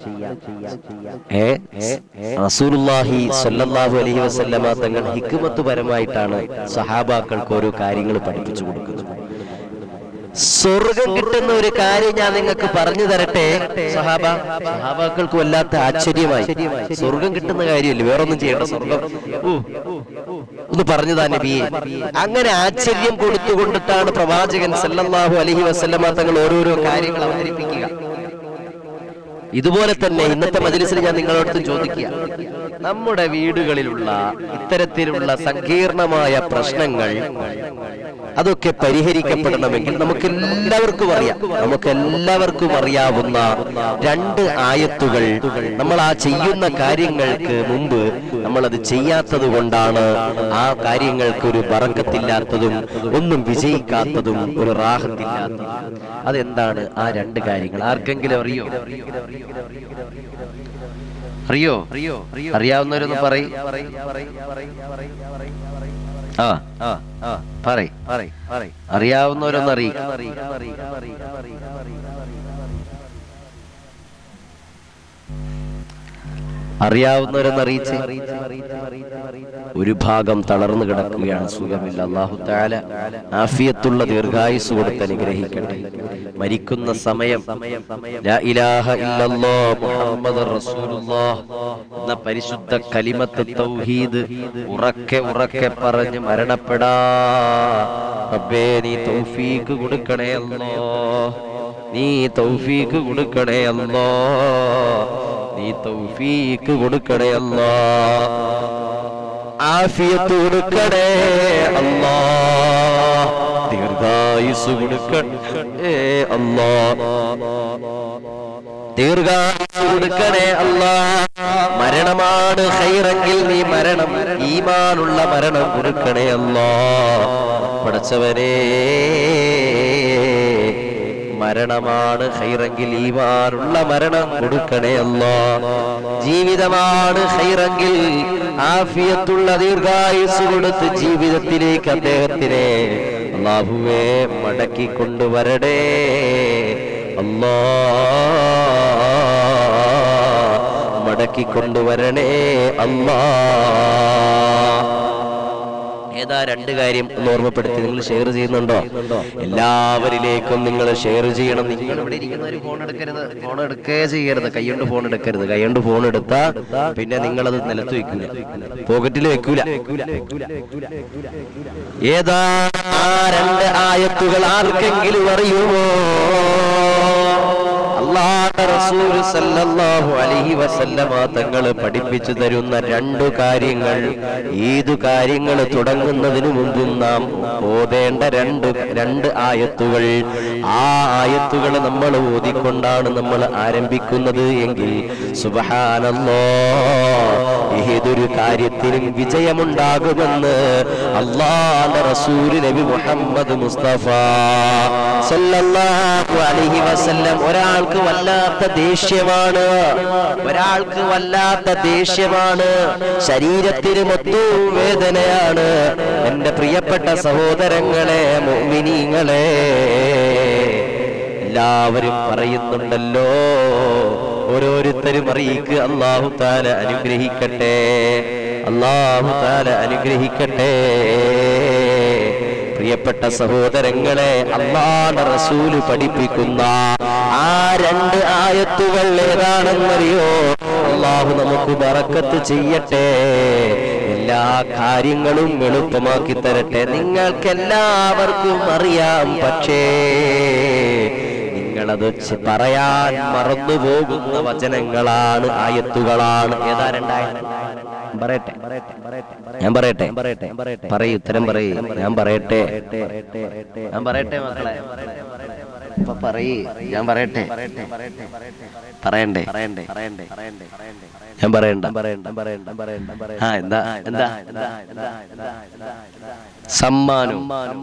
ഏ റസൂലുള്ളാഹി സ്വല്ലല്ലാഹു അലൈഹി വസല്ലമ തങ്ങൾ ഹിക്മത്ത് പരമായിട്ടാണ് സഹാബാക്കൾക്ക് ഓരോ കാര്യങ്ങൾ പഠിപ്പിച്ചു കൊടുക്കുന്നത് സ്വർഗം കിട്ടുന്ന ഒരു കാര്യം ഞാൻ നിങ്ങൾക്ക് പറഞ്ഞു തരട്ടെ സഹാബ സഹാബാക്കൾക്ക് വല്ലാത്ത ആശ്ചര്യമായി സ്വർഗം കിട്ടുന്ന കാര്യമല്ലേ വേറൊന്നും ചെയ്യേണ്ട സ്വർഗം ഊ, ഒന്ന് പറഞ്ഞു താ നബിയെ അങ്ങനെ ആശ്ചര്യം കൊടുത്തുകൊണ്ടിട്ടാണ് പ്രവാചകൻ സല്ലല്ലാഹു അലൈഹി വസല്ലമ തങ്ങൾ ഓരോരോ കാര്യങ്ങൾ അവതരിപ്പിക്കുക ഇതുപോലെ തന്നെ ഇന്നത്തെ മജിലിസിൽ ഞാൻ നിങ്ങളോട് ചോദിക്കുക നമ്മുടെ വീടുകളിലുള്ള ഇത്തരത്തിലുള്ള സങ്കീർണമായ പ്രശ്നങ്ങൾ അതൊക്കെ പരിഹരിക്കപ്പെടണമെങ്കിൽ നമുക്ക് എല്ലാവർക്കും അറിയാം നമുക്ക് എല്ലാവർക്കും അറിയാവുന്ന രണ്ട് ആയത്തുകൾ നമ്മൾ ആ ചെയ്യുന്ന കാര്യങ്ങൾക്ക് മുമ്പ് നമ്മൾ അത് ചെയ്യാത്തത് കൊണ്ടാണ് ആ കാര്യങ്ങൾക്ക് ഒരു ബറക്കത്തില്ലാത്തതും ഒന്നും വിജയിക്കാത്തതും ഒരു റാഹത്തില്ലാത്തതും അതെന്താണ് ആ രണ്ട് കാര്യങ്ങൾ ആർക്കെങ്കിലും അറിയോ അറിയോ അറിയോ അറിയാവുന്നവരൊന്ന് പറയും ആ ആ ആ പറയ് അറിയാവുന്നവരൊന്ന് അറിയിക്കും അറിയാവുന്നവരൊന്ന് അറിയിച്ച് ഒരു ഭാഗം തളർന്നു കിടക്കുകയാണ് സുഖമില്ല അള്ളാഹു താല ആഫിയത്തുള്ള ദീർഘായുസ് കൊടുത്ത് അനുഗ്രഹിക്കട്ടെ മരിക്കുന്ന സമയം ലാ ഇലാഹ ഇല്ലല്ലാഹ് മുഹമ്മദ് റസൂലുള്ളാഹ് എന്ന പരിശുദ്ധ കലിമത്ത് തൗഹീദ് ഉറക്കെ ഉറക്കെ പറഞ്ഞ് മരണപ്പെടാ റബ്ബേ നീ തൗഫീക്ക് കൊടുക്കണേ അല്ലോ നീ തൗഫീക്ക് കൊടുക്കണേ അല്ലോ നീ തൗഫീക്ക് കൊടുക്കണേ അല്ലാ ആഫിയത്ത് കൊടുക്കണേ അല്ലാ ദീർഘായുസ് കൊടുക്കണേ അല്ലാ ദീർഘായുസ് കൊടുക്കണേ അല്ലാ മരണമാണ് ഹൈറെങ്കിൽ നീ മരണം ഈമാനുള്ള മരണം കൊടുക്കണേ അല്ലാ പടച്ചവനേ മരണമാണ് ഹൈറെങ്കിൽ ഈമാനുള്ള മരണം കൊടുക്കണേ അല്ലോ ജീവിതമാണ് ഹൈറെങ്കിൽ ആഫിയത്തുള്ള ദീർഘായുസ് കൊടുത്ത് ജീവിതത്തിലേക്ക് അദ്ദേഹത്തിനെ അള്ളാഹുവേ മടക്കി കൊണ്ടുവരടേ അല്ലാ മടക്കി കൊണ്ടുവരണേ അല്ലാ ഏതാ രണ്ട് കാര്യം ഒന്ന് ഓർമ്മപ്പെടുത്തി നിങ്ങൾ ഷെയർ ചെയ്യുന്നുണ്ടോ എല്ലാവരിലേക്കും നിങ്ങൾ ഷെയർ ചെയ്യണം നിങ്ങൾ ഇവിടെ ഇരിക്കുന്നവർ ഫോൺ എടുക്കരുത് ഫോൺ എടുക്കേ ചെയ്യരുത് കൈകൊണ്ട് ഫോൺ എടുക്കരുത് കൈകൊണ്ട് ഫോൺ എടുത്താ പിന്നെ നിങ്ങൾ അത് നിലത്ത് വെക്കൂല പോക്കറ്റിൽ വെക്കൂല ഏതാ ആ രണ്ട് ആയത്തുകൾ ആർക്കെങ്കിലും അറിയുമോ അള്ളാഹുവിന്റെ റസൂൽ സല്ലല്ലാഹു അലൈഹി വസല്ലമ തങ്ങൾ പഠിപ്പിച്ചു തരുന്ന രണ്ടു കാര്യങ്ങൾ ഏതു കാര്യങ്ങൾ തുടങ്ങുന്നതിന് മുമ്പും നാം ഓതേണ്ട രണ്ട് രണ്ട് ആയത്തുകൾ ആ ആയത്തുകൾ നമ്മൾ ഓതിക്കൊണ്ടാണ് നമ്മൾ ആരംഭിക്കുന്നത് എങ്കിൽ സുബഹാനല്ലോ ഏതൊരു കാര്യത്തിനും വിജയമുണ്ടാകുമെന്ന് അള്ളാഹുവിന്റെ റസൂൽ നബി മുഹമ്മദ് മുസ്തഫ സല്ലല്ലാഹു അലൈഹി വസല്ലം ഒരാൾക്ക് വല്ലാത്ത ദേഷ്യമാണ് ഒരാൾക്ക് വല്ലാത്ത ദേഷ്യമാണ് ശരീരത്തിന് മൊത്തവും വേദനയാണ് എന്റെ പ്രിയപ്പെട്ട സഹോദരങ്ങളെ മോമിനിങ്ങളെ എല്ലാവരും പറയുന്നുണ്ടല്ലോ ഓരോരുത്തരും അറിയിക്ക് അള്ളാഹു താല അനുഗ്രഹിക്കട്ടെ അള്ളാഹു താല അനുഗ്രഹിക്കട്ടെ പ്രിയപ്പെട്ട സഹോദരങ്ങളെ അള്ളാഹ് റസൂല് പഠിപ്പിക്കുന്ന ആ രണ്ട് ആയത്തുകൾ ഏതാണെന്നറിയോ അള്ളാഹു നമുക്ക് ബറക്കത്ത് ചെയ്യട്ടെ എല്ലാ കാര്യങ്ങളും എളുപ്പമാക്കി തരട്ടെ നിങ്ങൾക്ക് എല്ലാവർക്കും അറിയാം പക്ഷേ നിങ്ങളത് ചെ- പറയാൻ മറന്നു പോകുന്ന വചനങ്ങളാണ് ആയത്തുകളാണ് ഏതാ രണ്ടായിരം പറയട്ടെ ഞാൻ പറയട്ടെ പറയൂ ഉത്തരം പറയൂ ഞാൻ പറയട്ടെ ഞാൻ പറയട്ടെ മക്കളെ ഇപ്പൊ പറയ് ഞാൻ പറയട്ടെ പറയണ്ടേ പറയണ്ടേ പറയണ്ടേ ഞാൻ പറയണ്ട പറയണ്ട പറയണ്ട പറയണ്ട ആ എന്താ എന്താ സമ്മാനം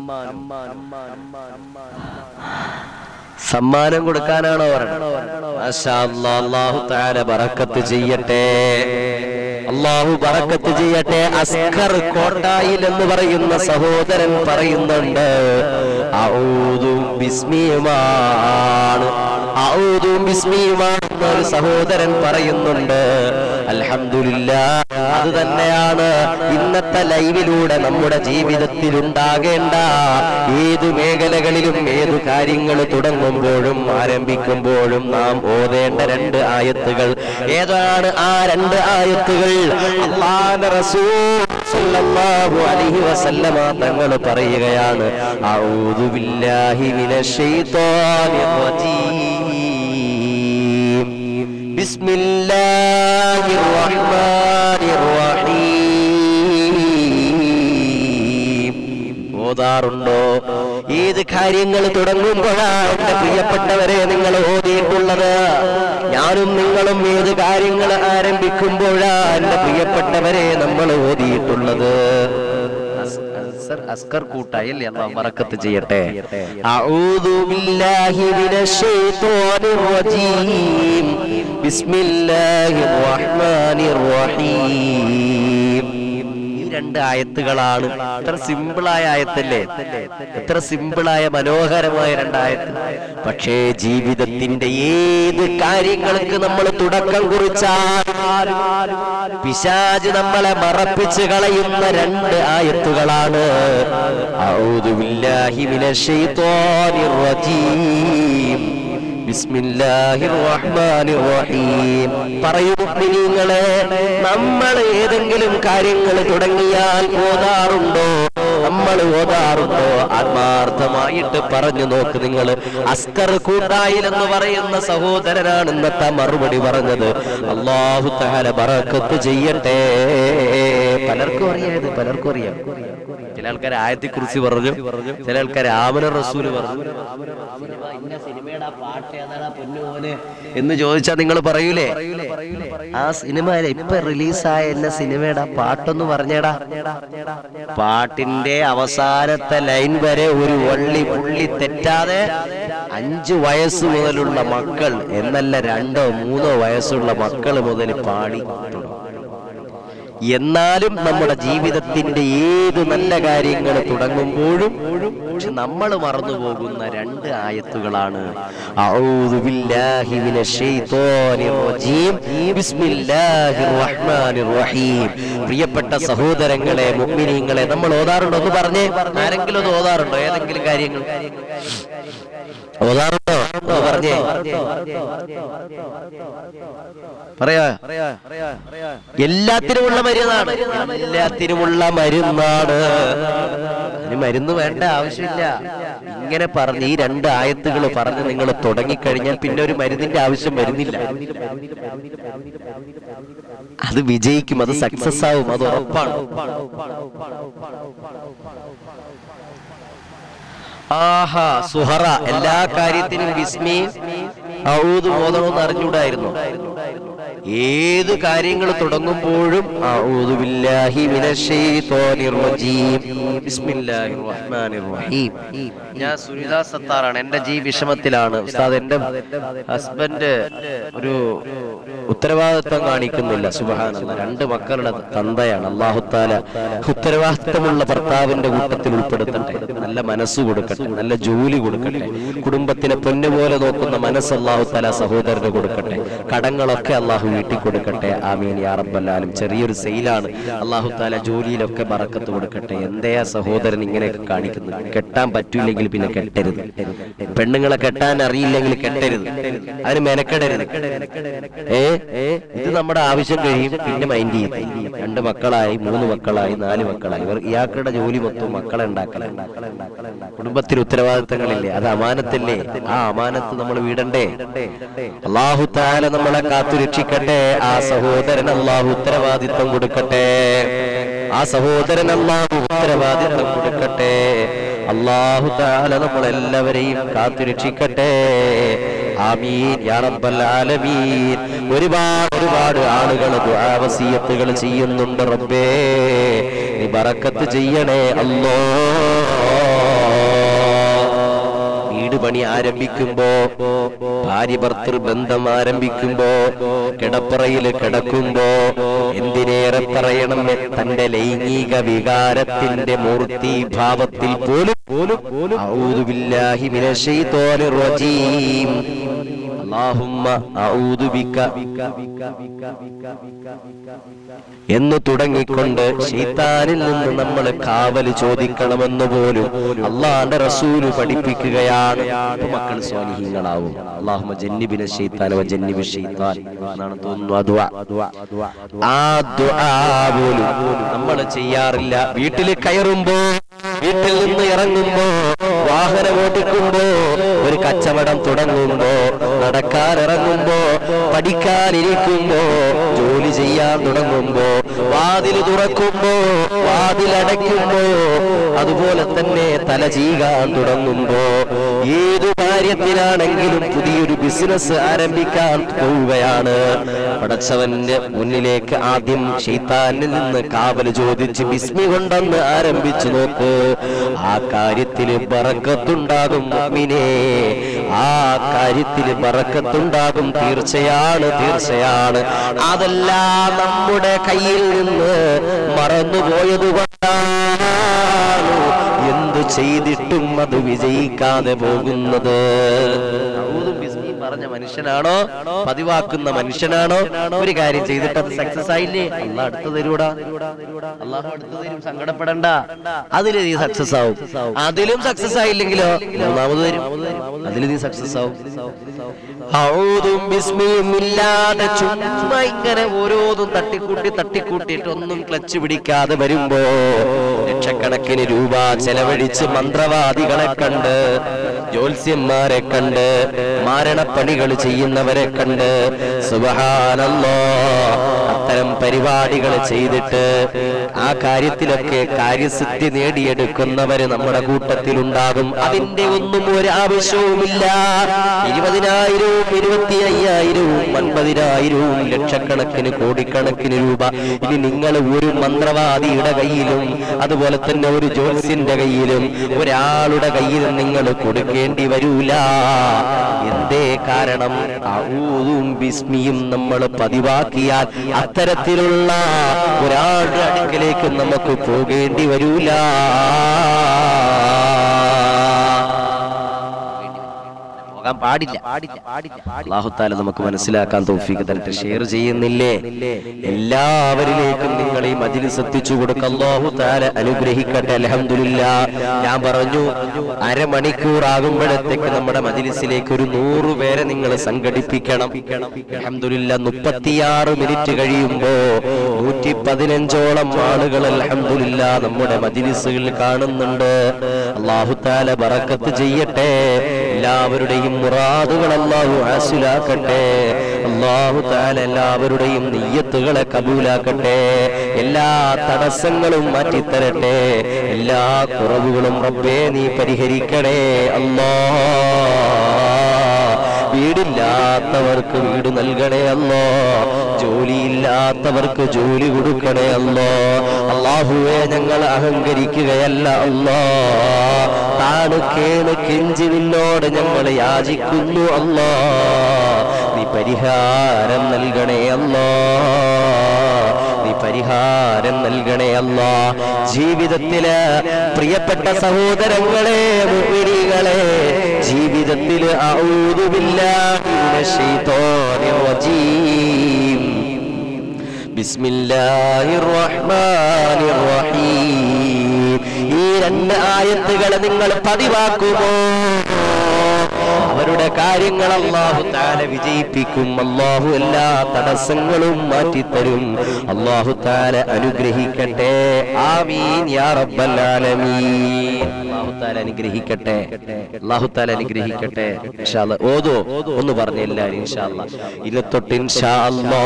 സമ്മാനം കൊടുക്കാനാണോ പറഞ്ഞത് മാഷാ അല്ലാ, അല്ലാഹു തആല ബറക്കത്ത് ചെയ്യട്ടെ അള്ളാഹു ബറക്കത്ത് ചെയ്യട്ടെ അസ്കർ കോട്ടായിൽ എന്ന് പറയുന്ന സഹോദരൻ പറയുന്നുണ്ട് ഔദു ബിസ്മിയുമാണ് ഔദു ബിസ്മിയുമാണ് ഒരു സഹോദരൻ പറയുന്നുണ്ട് അൽഹംദുലില്ല അത് തന്നെയാണ് ഇന്നത്തെ ലൈവിലൂടെ നമ്മുടെ ജീവിതത്തിൽ ഉണ്ടാകേണ്ട ഏതു മേഖലകളിലും ഏതു കാര്യങ്ങൾ തുടങ്ങുമ്പോഴും ആരംഭിക്കുമ്പോഴും നാം ഓതേണ്ട രണ്ട് ആയത്തുകൾ ഏതാണ് ആ രണ്ട് ആയത്തുകൾ അള്ളാന്റെ റസൂൽ സല്ലല്ലാഹു അലൈഹി വസല്ലമ തങ്ങൾ പറയുകയാണ് അഊദു ബില്ലാഹി മിനശ് ശൈത്വാനിർ റജീം ബിസ്മില്ലാഹിർ റഹ്മാനിർ റഹീം ഓതാറുണ്ടോ ഏത് കാര്യങ്ങൾ തുടങ്ങുമ്പോഴാണ് എന്റെ പ്രിയപ്പെട്ടവരെ നിങ്ങൾ ഓതിയിട്ടുള്ളത് ഞാനും നിങ്ങളും ഏത് കാര്യങ്ങൾ ആരംഭിക്കുമ്പോഴാ എന്റെ പ്രിയപ്പെട്ടവരെ നമ്മൾ ഓതിയിട്ടുള്ളത് അസ്- അസ്സർ അസ്കർ കൂട്ടായി അല്ലേ അള്ളാഹ് ബറക്കത്ത് ചെയ്യട്ടെ അഊദു ബില്ലാഹി മിനശ് ശൈത്വാനിർ റജീം ബിസ്മില്ലാഹിർ റഹ്മാനിർ റഹീം ഈ രണ്ട് ആയത്തുകളാണ് എത്ര സിമ്പിളായ ആയത്തല്ലേ എത്ര സിമ്പിളായ മനോഹരമായ രണ്ടായത്ത് പക്ഷേ ജീവിതത്തിന്റെ ഏത് കാര്യങ്ങൾക്ക് നമ്മൾ തുടക്കം കുറിച്ചാൽ പിശാജ് നമ്മളെ മറപ്പിച്ച് കളയുന്ന രണ്ട് ആയത്തുകളാണ് അഊദു ബില്ലാഹി മിനശ് ശൈത്വാനിർ റജീം ബിസ്മില്ലാഹിർ റഹ്മാനിർ റഹീം പറയൂ മുഅ്മിനീങ്ങളെ നമ്മൾ ഏതെങ്കിലും കാര്യങ്ങൾ തുടങ്ങിയാൽ ഓതാറുണ്ടോ നമ്മൾ ഓതാറുണ്ടോ ആത്മാർത്ഥമായിട്ട് പറഞ്ഞു നോക്ക് നിങ്ങൾ അസ്കർ കൂട്ടായിൽ എന്ന് പറയുന്ന സഹോദരനാണ് ഇന്നത്തെ മറുപടി പറഞ്ഞത് അള്ളാഹു തആല ബറക്കത്ത് ചെയ്യട്ടെ പലർക്കും അറിയാത് പലർക്കും അറിയാം ചില ആൾക്കാർ ആയത്തെ കുറിച്ച് പറഞ്ഞു ചില ആൾക്കാർ ആമന റസൂല് പറഞ്ഞു സിനിമ ഇന്ന സിനിമയുടെ ആ പാട്ട് ഏതാടാ പൊന്നുമോനെ എന്ന് ചോദിച്ചാൽ നിങ്ങൾ പറയൂലേ ആ സിനിമ ഇപ്പൊ റിലീസായ എന്ന സിനിമയുടെ ആ പാട്ടൊന്ന് പറഞ്ഞേടാ പാട്ടിന്റെ അവസാനത്തെ ലൈൻ വരെ ഒരു വള്ളി പുള്ളി തെറ്റാതെ അഞ്ചു വയസ്സ് മുതലുള്ള മക്കൾ എന്നല്ല രണ്ടോ മൂന്നോ വയസ്സുള്ള മക്കൾ മുതൽ പാടി തുടങ്ങും എന്നാലും നമ്മുടെ ജീവിതത്തിന്റെ ഏത് നല്ല കാര്യങ്ങൾ തുടങ്ങുമ്പോഴും പക്ഷെ നമ്മൾ മറന്നു പോകുന്ന രണ്ട് ആയത്തുകളാണ് അഊദു ബില്ലാഹി മിനശ് ശൈത്വാനിർ റജീം. ബിസ്മില്ലാഹിർ റഹ്മാനിർ റഹീം. പ്രിയപ്പെട്ട സഹോദരങ്ങളെ മുഅ്മിനീങ്ങളെ നമ്മൾ ഓതാറുണ്ടോ ഒന്ന് പറഞ്ഞേ ആരെങ്കിലും ഒന്ന് ഓതാറുണ്ടോ ഏതെങ്കിലും കാര്യങ്ങൾ ഓതാറുണ്ടോ ഒന്ന് പറഞ്ഞേ പറയാ എല്ലാത്തിനുമുള്ള മരുന്നാണ് എല്ലാത്തിനുമുള്ള മരുന്നാണ് അതിന് മരുന്ന് വേണ്ട ആവശ്യമില്ല ഇങ്ങനെ പറഞ്ഞ് ഈ രണ്ട് ആയത്തുകൾ പറഞ്ഞ് നിങ്ങൾ തുടങ്ങിക്കഴിഞ്ഞാൽ പിന്നെ ഒരു മരുന്നിന്റെ ആവശ്യം വരുന്നില്ല അത് വിജയിക്കും അത് സക്സസ് ആവും അത് ഉറപ്പാണ് ആഹാ സുഹറ എല്ലാ കാര്യത്തിനും വിസ്മി ഔദ് ഓതണമെന്ന് അറിഞ്ഞൂടായിരുന്നു ഏത് കാര്യങ്ങൾ തുടങ്ങുമ്പോഴും അഊദു ബില്ലാഹി മിനശ് ശൈത്വാനിർ റജീം ബിസ്മില്ലാഹിർ റഹ്മാനിർ റഹീം ഞാൻ സുനിത സത്താറാണ് എന്റെ ജീ വിഷമത്തിലാണ് ഉസ്താദ് എന്റെ ഹസ്ബൻഡ് ഒരു ഉത്തരവാദിത്വം കാണിക്കുന്നില്ല സുബഹാനല്ല രണ്ട് മക്കളുടെ തന്തയാണ് അള്ളാഹുത്താല ഉത്തരവാദിത്വമുള്ള ഭർത്താവിന്റെ കൂട്ടത്തിൽ ഉൾപ്പെടുത്തട്ടെ നല്ല മനസ്സ് കൊടുക്കട്ടെ നല്ല ജോലി കൊടുക്കട്ടെ കുടുംബത്തിനെ പൊന്നുപോലെ നോക്കുന്ന മനസ്സ് അള്ളാഹുത്താല സഹോദരന് കൊടുക്കട്ടെ കടങ്ങളൊക്കെ അള്ളാഹു വീട്ടിൽ കൊടുക്കട്ടെ ആമീൻ യാ റബ്ബല്ലാലും ചെറിയൊരു സെയിലാണ് അള്ളാഹുത്താല ജോലിയിലൊക്കെ ബറക്കത്ത് കൊടുക്കട്ടെ എന്തേ ആ സഹോദരൻ ഇങ്ങനെയൊക്കെ കാണിക്കുന്നത് കെട്ടാൻ പറ്റൂല്ലെങ്കിൽ പിന്നെ കെട്ടരുത് പെണ്ണുങ്ങളെ കെട്ടാൻ അറിയില്ലെങ്കിൽ കെട്ടരുത് അതിന് മെനക്കെടരുത് ഏ ഇത് നമ്മുടെ ആവശ്യം കഴിയും പിന്നെ മൈൻഡ് ചെയ്യും രണ്ട് മക്കളായി മൂന്ന് മക്കളായി നാല് മക്കളായി ഇവർ ഇയാളുടെ ജോലി മൊത്തം മക്കളെ ഉണ്ടാക്കലാണ് കുടുംബത്തിന് ഉത്തരവാദിത്തങ്ങളില്ലേ അത് അമാനത്തല്ലേ ആ അമാനത്ത് നമ്മൾ വീടണ്ടേ അള്ളാഹു താല നമ്മളെ കാത്തു രക്ഷിക്കട്ടെ ആ സഹോദരൻ അള്ളാഹു ഉത്തരവാദിത്വം കൊടുക്കട്ടെ ആ സഹോദരൻ അള്ളാഹു ഉത്തരവാദിത്വം കൊടുക്കട്ടെ അള്ളാഹു താല നമ്മളെല്ലാവരെയും കാത്തു രക്ഷിക്കട്ടെ ആമീൻ യാ റബ്ബൽ ആലമീൻ ഒരുപാട് ഒരുപാട് ആളുകൾ ദുആവസിയത്തുകൾ ചെയ്യുന്നുണ്ട് റബ്ബേ നീ ബറക്കത്ത് ചെയ്യണേ അല്ലോ വീട് പണി ആരംഭിക്കുമ്പോ ഭാര്യ ഭർത്തൃ ബന്ധം ആരംഭിക്കുമ്പോ കിടപ്പറയിൽ കിടക്കുമ്പോ എന്തിനേറെ പറയണം തന്റെ ലൈംഗിക വികാരത്തിന്റെ മൂർത്തി ഭാവത്തിൽ പോലും പോലും പോലും ഔദു ബില്ലാഹി മിനശ് ശൈത്വാനിർ റജീം അല്ലാഹുമ്മ അഊദു ബിക എന്ന് തുടങ്ങിക്കൊണ്ട് ഷെയ്ത്താനിൽ നിന്ന് നമ്മൾ കാവൽ ചോദിക്കണമെന്ന് പോലും അള്ളാന്റെ റസൂല് പഠിപ്പിക്കുകയാണ് അപ്പൊ മക്കൾ സ്വാലിഹീങ്ങളാവും അള്ളാഹുമ ജന്നിബിന ഷെയ്ത്താൻ വ ജന്നിബി ഷെയ്ത്താൻ എന്നാണ് തോന്നുന്നു ആ ദുആ. ആ ദുആ പോലും നമ്മൾ ചെയ്യാറില്ല വീട്ടിൽ കയറുമ്പോ വീട്ടിൽ നിന്ന് ഇറങ്ങുമ്പോ വാഹനം ഓടിക്കുമ്പോ ഒരു കച്ചവടം തുടങ്ങുമ്പോ നടക്കാനിറങ്ങുമ്പോ പഠിക്കാനിരിക്കുമ്പോ ജോലി ചെയ്യാൻ തുടങ്ങുമ്പോ വാതിൽ തുറക്കുമ്പോ വാതിലടയ്ക്കുമ്പോ അതുപോലെ തന്നെ തല ചെയ്യാൻ തുടങ്ങുമ്പോ ഏതു കാര്യത്തിനാണെങ്കിലും പുതിയൊരു ബിസിനസ് ആരംഭിക്കാൻ പോവുകയാണ് പടച്ചവന്റെ മുന്നിലേക്ക് ആദ്യം ഷെയ്ത്താനിൽ നിന്ന് കാവൽ ചോദിച്ച് ബിസ്മി കൊണ്ടെന്ന് ആരംഭിച്ചു നോക്ക് ആ കാര്യത്തിൽ ബറക്കത്തുണ്ടാകും മുഅ്മിനേ ആ കാര്യത്തിൽ ബറക്കത്തുണ്ടാകും തീർച്ചയാണ് തീർച്ചയാണ് അതെല്ലാം നമ്മുടെ കയ്യിൽ നിന്ന് മറന്നുപോയത് കൊണ്ടാണ് എന്തു ചെയ്തിട്ടും അത് വിജയിക്കാതെ പോകുന്നത് ഔദും ബിസ്മിയും പറഞ്ഞ മനുഷ്യനാണോ പതിവാക്കുന്ന മനുഷ്യനാണോ ഒരു കാര്യം ചെയ്തിട്ട് അത് സക്സസ് ആയില്ലേ അല്ല അടുത്ത് തരൂടാ അള്ളാഹു അടുത്ത് തരും സങ്കടപ്പെടണ്ട അതിൽ നീ സക്സസ് ആവും അതിലും സക്സസ് ആയില്ലെങ്കിലോ മൂന്നാമത് തരും അതിൽ നീ സക്സസ് ആവും ഔദും ബിസ്മിയും ഇല്ലാതെ ചുമ്മാ ഇങ്ങനെ ഓരോന്നും തട്ടിക്കൂട്ടി തട്ടിക്കൂട്ടിയിട്ട് ഒന്നും ക്ലച്ച് പിടിക്കാതെ വരുമ്പോ ലക്ഷക്കണക്കിന് രൂപ ചെലവഴിച്ച് മന്ത്രവാദികളെ കണ്ട് ജ്യോത്സ്യന്മാരെ കണ്ട് മാരണപ്പണികൾ ചെയ്യുന്നവരെ കണ്ട് സുബഹാനല്ലോ അത്തരം പരിപാടികൾ ചെയ്തിട്ട് ആ കാര്യത്തിലൊക്കെ കാര്യസിദ്ധി നേടിയെടുക്കുന്നവര് നമ്മുടെ കൂട്ടത്തിലുണ്ടാകും അതിന്റെ ഒന്നും ഒരു ആവശ്യവുമില്ല ഇരുപതിനായിരവും ഇരുപത്തി അയ്യായിരവും അൻപതിനായിരവും ലക്ഷക്കണക്കിന് കോടിക്കണക്കിന് രൂപ ഇനി നിങ്ങൾ ഒരു മന്ത്രവാദിയുടെ കയ്യിലും അതുപോലെ തന്നെ ഒരു ജ്യോത്സ്യന്റെ കയ്യിലും ഒരാളുടെ കയ്യിലും നിങ്ങൾ കൊടുക്കേണ്ടി വരൂല എന്തേ കാരണം ഔദും ബിസ്മിയും നമ്മൾ പതിവാക്കിയാൽ അത്തരത്തിലുള്ള ഒരാളുടെ അടുക്കലേക്ക് നമുക്ക് പോകേണ്ടി വരൂല പോകാൻ പാടില്ല അള്ളാഹുത്താല നമുക്ക് മനസ്സിലാക്കാൻ തോഫീക്ക് തരട്ടെ ഷെയർ ചെയ്യുന്നില്ലേ എല്ലാവരിലേക്കും നിങ്ങൾ ഈ മജിലിസ് എത്തിച്ചു കൊടുക്കുക അള്ളാഹു താല അനുഗ്രഹിക്കട്ടെ അലഹമില്ല ഞാൻ പറഞ്ഞു അരമണിക്കൂർ ആകുമ്പോഴത്തേക്ക് നമ്മുടെ മജിലിസിലേക്ക് ഒരു നൂറ് പേരെ നിങ്ങൾ സംഘടിപ്പിക്കണം അലഹമില്ല മുപ്പത്തിയാറ് മിനിറ്റ് കഴിയുമ്പോ നൂറ്റി പതിനഞ്ചോളം ആളുകൾ അലഹമില്ല നമ്മുടെ മജിലിസുകൾ കാണുന്നുണ്ട് അള്ളാഹു താല ബറക്കത്ത് ചെയ്യട്ടെ എല്ലാവരുടെയും മുറാദുകൾ അള്ളാഹു ഹാസിലാക്കട്ടെ അള്ളാഹു താല എല്ലാവരുടെയും നെയ്യത്തുകളെ കബൂലാക്കട്ടെ എല്ലാ തടസ്സങ്ങളും മാറ്റിത്തരട്ടെ എല്ലാ കുറവുകളും റബ്ബേ നീ പരിഹരിക്കണേ അല്ലാ വീടില്ലാത്തവർക്ക് വീട് നൽകണേ അല്ലോ ജോലിയില്ലാത്തവർക്ക് ജോലി കൊടുക്കണേ അല്ലോ അള്ളാഹുവെ ഞങ്ങൾ അഹങ്കരിക്കുകയല്ല അല്ലോ താണ് കേണ് കെഞ്ചി നിന്നോട് ഞങ്ങൾ യാചിക്കുന്നു അല്ലോ നീ പരിഹാരം നൽകണേ അല്ലോ നീ പരിഹാരം നൽകണേ അല്ല ജീവിതത്തില് പ്രിയപ്പെട്ട സഹോദരങ്ങളെ മുഅ്മിനീങ്ങളെ ജീവിതത്തില് അഊദു ബില്ലാഹി മിനശ് ശൈത്വാനിർ റജീം ബിസ്മില്ലാഹിർ റഹ്മാനിർ റഹീം ഈ രണ്ട് ആയത്തുകൾ നിങ്ങൾ പതിവാക്കുമോ അവരുടെ കാര്യങ്ങൾ അള്ളാഹു താല വിജയിപ്പിക്കും അള്ളാഹു എല്ലാ തടസ്സങ്ങളും മാറ്റിത്തരും അള്ളാഹു താല അനുഗ്രഹിക്കട്ടെ ആമീൻ യാ റബ്ബൽ ആലമീൻ അള്ളാഹു താല അനുഗ്രഹിക്കട്ടെ അള്ളാഹു താല അനുഗ്രഹിക്കട്ടെ ഇൻഷാ അല്ലാ. ഓതോ ഒന്ന് പറഞ്ഞ എല്ലാവരും ഇൻഷാ അല്ലാ. ഇനി തൊട്ട് ഇൻഷാ അല്ലാ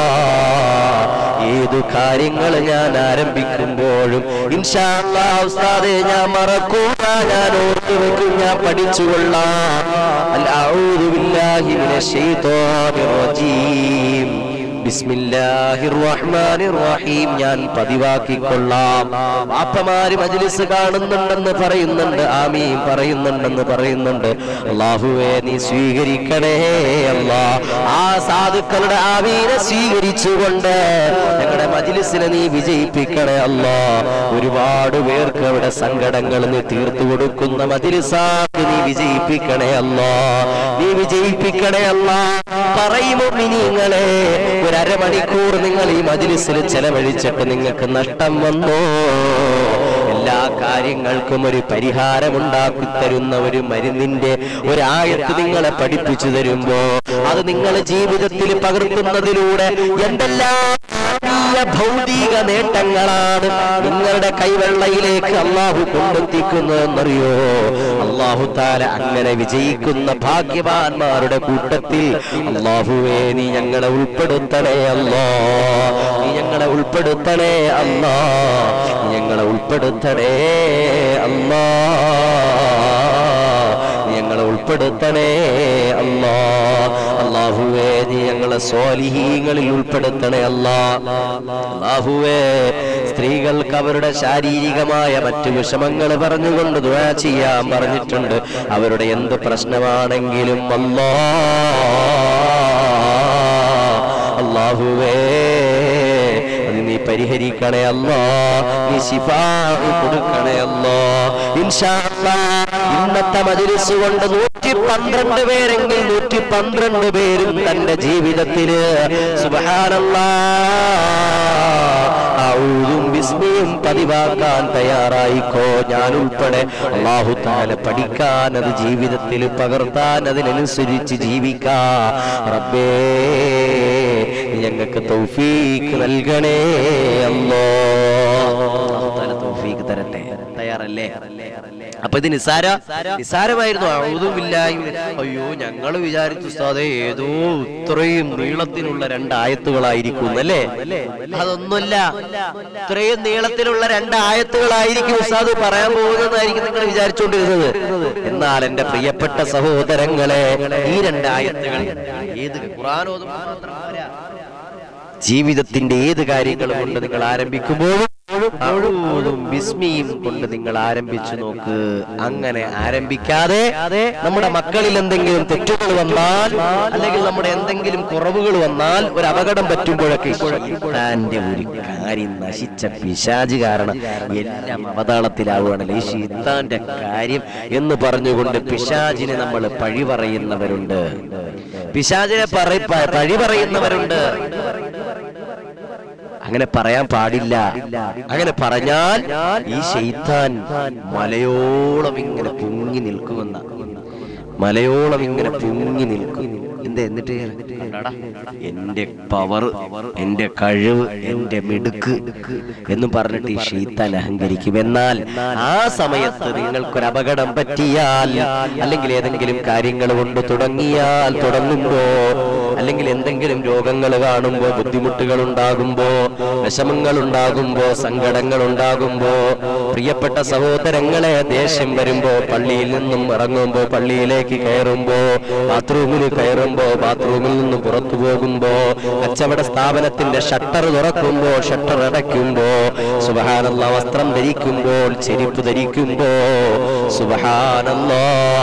ഏതു കാര്യങ്ങൾ ഞാൻ ആരംഭിക്കുമ്പോഴും ഇൻഷാ അല്ലാ ഉസ്താദെ ഞാൻ മറക്കൂല ഞാൻ ഓർത്തു വെക്കും ഞാൻ പഠിച്ചുകൊള്ളാം അൽഅഊദു ബില്ലാഹി മിനശ് ശൈത്വാനിർ റജീം ബിസ്മില്ലാഹിർ റഹ്മാനിർ റഹീം ഞാൻ പതിവാക്കിക്കൊള്ളാം വാപ്പമാര് മജ്ലിസ് കാണുന്നുണ്ടെന്ന് പറയുന്നുണ്ട് ആമീൻ പറയുന്നുണ്ടെന്ന് പറയുന്നുണ്ട് അള്ളാഹുവേ നീ സ്വീകരിക്കണേ അല്ലാ ആ സാധുക്കളുടെ ആമീനെ സ്വീകരിച്ചുകൊണ്ട് ഞങ്ങളുടെ മജ്ലിസിനെ നീ വിജയിപ്പിക്കണേ അല്ലാ ഒരുപാട് പേർക്ക് അവിടെ സങ്കടങ്ങൾ നീ തീർത്തു കൊടുക്കുന്ന മജ്ലിസാക്ക് നീ വിജയിപ്പിക്കണേ അല്ലാ നീ വിജയിപ്പിക്കണേ അല്ലാ പറയുമോ നിങ്ങളെ ഒരു അരമണിക്കൂർ നിങ്ങൾ ഈ മജ്ലിസിൽ ചെലവഴിച്ചിട്ട് നിങ്ങൾക്ക് നഷ്ടം വന്നോ എല്ലാ കാര്യങ്ങൾക്കും ഒരു പരിഹാരമുണ്ടാക്കി തരുന്ന ഒരു മരുന്നിന്റെ ഒരായത്ത് നിങ്ങളെ പഠിപ്പിച്ചു തരുമ്പോ അത് നിങ്ങൾ ജീവിതത്തിൽ പകർത്തുന്നതിലൂടെ എന്തെല്ലാം ആത്മീയ വലിയ ഭൗതിക നേട്ടങ്ങളാണ് നിങ്ങളുടെ കൈവെള്ളയിലേക്ക് അള്ളാഹു കൊണ്ടെത്തിക്കുന്നതെന്നറിയോ അള്ളാഹു താല അങ്ങനെ വിജയിക്കുന്ന ഭാഗ്യവാന്മാരുടെ കൂട്ടത്തിൽ അള്ളാഹുവേ നീ ഞങ്ങളെ ഉൾപ്പെടുത്തണേ അല്ലാ നീ ഞങ്ങളെ ഉൾപ്പെടുത്തണേ അല്ലാ നീ ഞങ്ങളെ ഉൾപ്പെടുത്തണേ അല്ലാ നീ ഞങ്ങളെ ഉൾപ്പെടുത്തണേ അല്ലാ അള്ളാഹുവേ നീ ഞങ്ങളെ സ്വാലിഹീങ്ങളിൽ ഉൾപ്പെടുത്തണേ അല്ലാ അള്ളാഹുവേ സ്ത്രീകൾക്ക് അവരുടെ ശാരീരികമായ മറ്റു വിഷമങ്ങൾ പറഞ്ഞുകൊണ്ട് ദുആ ചെയ്യാൻ പറഞ്ഞിട്ടുണ്ട് അവരുടെ എന്ത് പ്രശ്നമാണെങ്കിലും അല്ലാ അള്ളാഹുവേ അത് നീ പരിഹരിക്കണേ അല്ലാ നീ ശിഫാ കൊടുക്കണേ അല്ലാ ഇൻഷാ അല്ലാ ഇന്നത്തെ മജിലിസ് കൊണ്ട് നൂറ്റി പന്ത്രണ്ട് പേരെങ്കിൽ നൂറ്റി പന്ത്രണ്ട് പേരും തന്റെ ജീവിതത്തില് സുബഹാനല്ലാ ഔദും ബിസ്മിയും പതിവാക്കാൻ തയ്യാറായിക്കോ ഞാൻ ഉൾപ്പെടെ അള്ളാഹു താല പഠിക്കാൻ അത് ജീവിതത്തിൽ പകർത്താൻ അതിനനുസരിച്ച് ജീവിക്കാ റബ്ബേ നീ ഞങ്ങൾക്ക് തൗഫീക്ക് നൽകണേ അല്ലോ തൗഫീക്ക് തരട്ടെ തയ്യാറല്ലേ അപ്പൊ ഇത് നിസാര നിസാരമായിരുന്നു ഔതുമില്ലായും അയ്യോ ഞങ്ങൾ വിചാരിച്ചു ഉസ്താദെ ഏതോ ഇത്രയും നീളത്തിലുള്ള രണ്ടായത്തുകളായിരിക്കും അല്ലേ അതൊന്നുമല്ല ഇത്രയും നീളത്തിലുള്ള രണ്ടായത്തുകളായിരിക്കും ഉസ്താദ് പറയാൻ പോകുന്നതായിരിക്കും നിങ്ങൾ വിചാരിച്ചുകൊണ്ടിരുന്നത് എന്നാൽ എന്റെ പ്രിയപ്പെട്ട സഹോദരങ്ങളെ ഈ രണ്ടായത്തുകൾ ഏത് ഖുർആൻ ഓതുമ്പോൾ മാത്രം പോരാ. ജീവിതത്തിന്റെ ഏത് കാര്യങ്ങളും കൊണ്ട് നിങ്ങൾ ആരംഭിക്കുമ്പോഴും അഊദും ബിസ്മിയും കൊണ്ട് നിങ്ങൾ ആരംഭിച്ചു നോക്ക് അങ്ങനെ ആരംഭിക്കാതെ നമ്മുടെ മക്കളിൽ എന്തെങ്കിലും തെറ്റുകൾ വന്നാൽ അല്ലെങ്കിൽ നമ്മുടെ എന്തെങ്കിലും കുറവുകൾ വന്നാൽ ഒരു അപകടം പറ്റുമ്പോഴൊക്കെ ഷെയ്ത്താന്റെ ഒരു കാര്യം നശിച്ച പിശാജ് കാരണം എല്ലാം അവതാളത്തിലാവുകയാണല്ലോ ഈ ഷീത്താന്റെ കാര്യം എന്ന് പറഞ്ഞുകൊണ്ട് പിശാജിനെ നമ്മൾ പഴി പറയുന്നവരുണ്ട് പിശാജിനെ പറ- പ- പഴി പറയുന്നവരുണ്ട് അങ്ങനെ പറയാൻ പാടില്ല അങ്ങനെ പറഞ്ഞാൽ ഈ ശൈത്താൻ മലയോളം ഇങ്ങനെ പൊങ്ങി നിൽക്കുമെന്ന മലയോളം ഇങ്ങനെ പൊങ്ങി നിൽക്കും എന്താ എന്നിട്ട് കണ്ടാടാ, എന്റെ പവർ എന്റെ കഴിവ് എന്റെ മിടുക്ക് എന്ന് പറഞ്ഞിട്ട് ഈ ഷെയ്ത്താൻ അഹങ്കരിക്കും എന്നാൽ ആ സമയത്ത് നിങ്ങൾക്കൊരു അപകടം പറ്റിയാൽ അല്ലെങ്കിൽ ഏതെങ്കിലും കാര്യങ്ങൾ കൊണ്ട് തുടങ്ങിയാൽ തുടങ്ങുമ്പോ അല്ലെങ്കിൽ എന്തെങ്കിലും രോഗങ്ങൾ കാണുമ്പോ ബുദ്ധിമുട്ടുകൾ ഉണ്ടാകുമ്പോ വിഷമങ്ങൾ ഉണ്ടാകുമ്പോ സങ്കടങ്ങൾ ഉണ്ടാകുമ്പോ പ്രിയപ്പെട്ട സഹോദരങ്ങളെ ദേഷ്യം വരുമ്പോ പള്ളിയിൽ നിന്നും ഇറങ്ങുമ്പോ പള്ളിയിലേക്ക് കയറുമ്പോ ബാത്റൂമിൽ കയറുമ്പോ ബാത്റൂമിൽ നിന്ന് പുറത്തു പോകുമ്പോ കച്ചവട സ്ഥാപനത്തിന്റെ ഷട്ടർ തുറക്കുമ്പോ ഷട്ടർ അടയ്ക്കുമ്പോ സുബഹാനല്ല വസ്ത്രം ധരിക്കുമ്പോൾ ചെരുപ്പ് ധരിക്കുമ്പോ സുബഹാനല്ലാ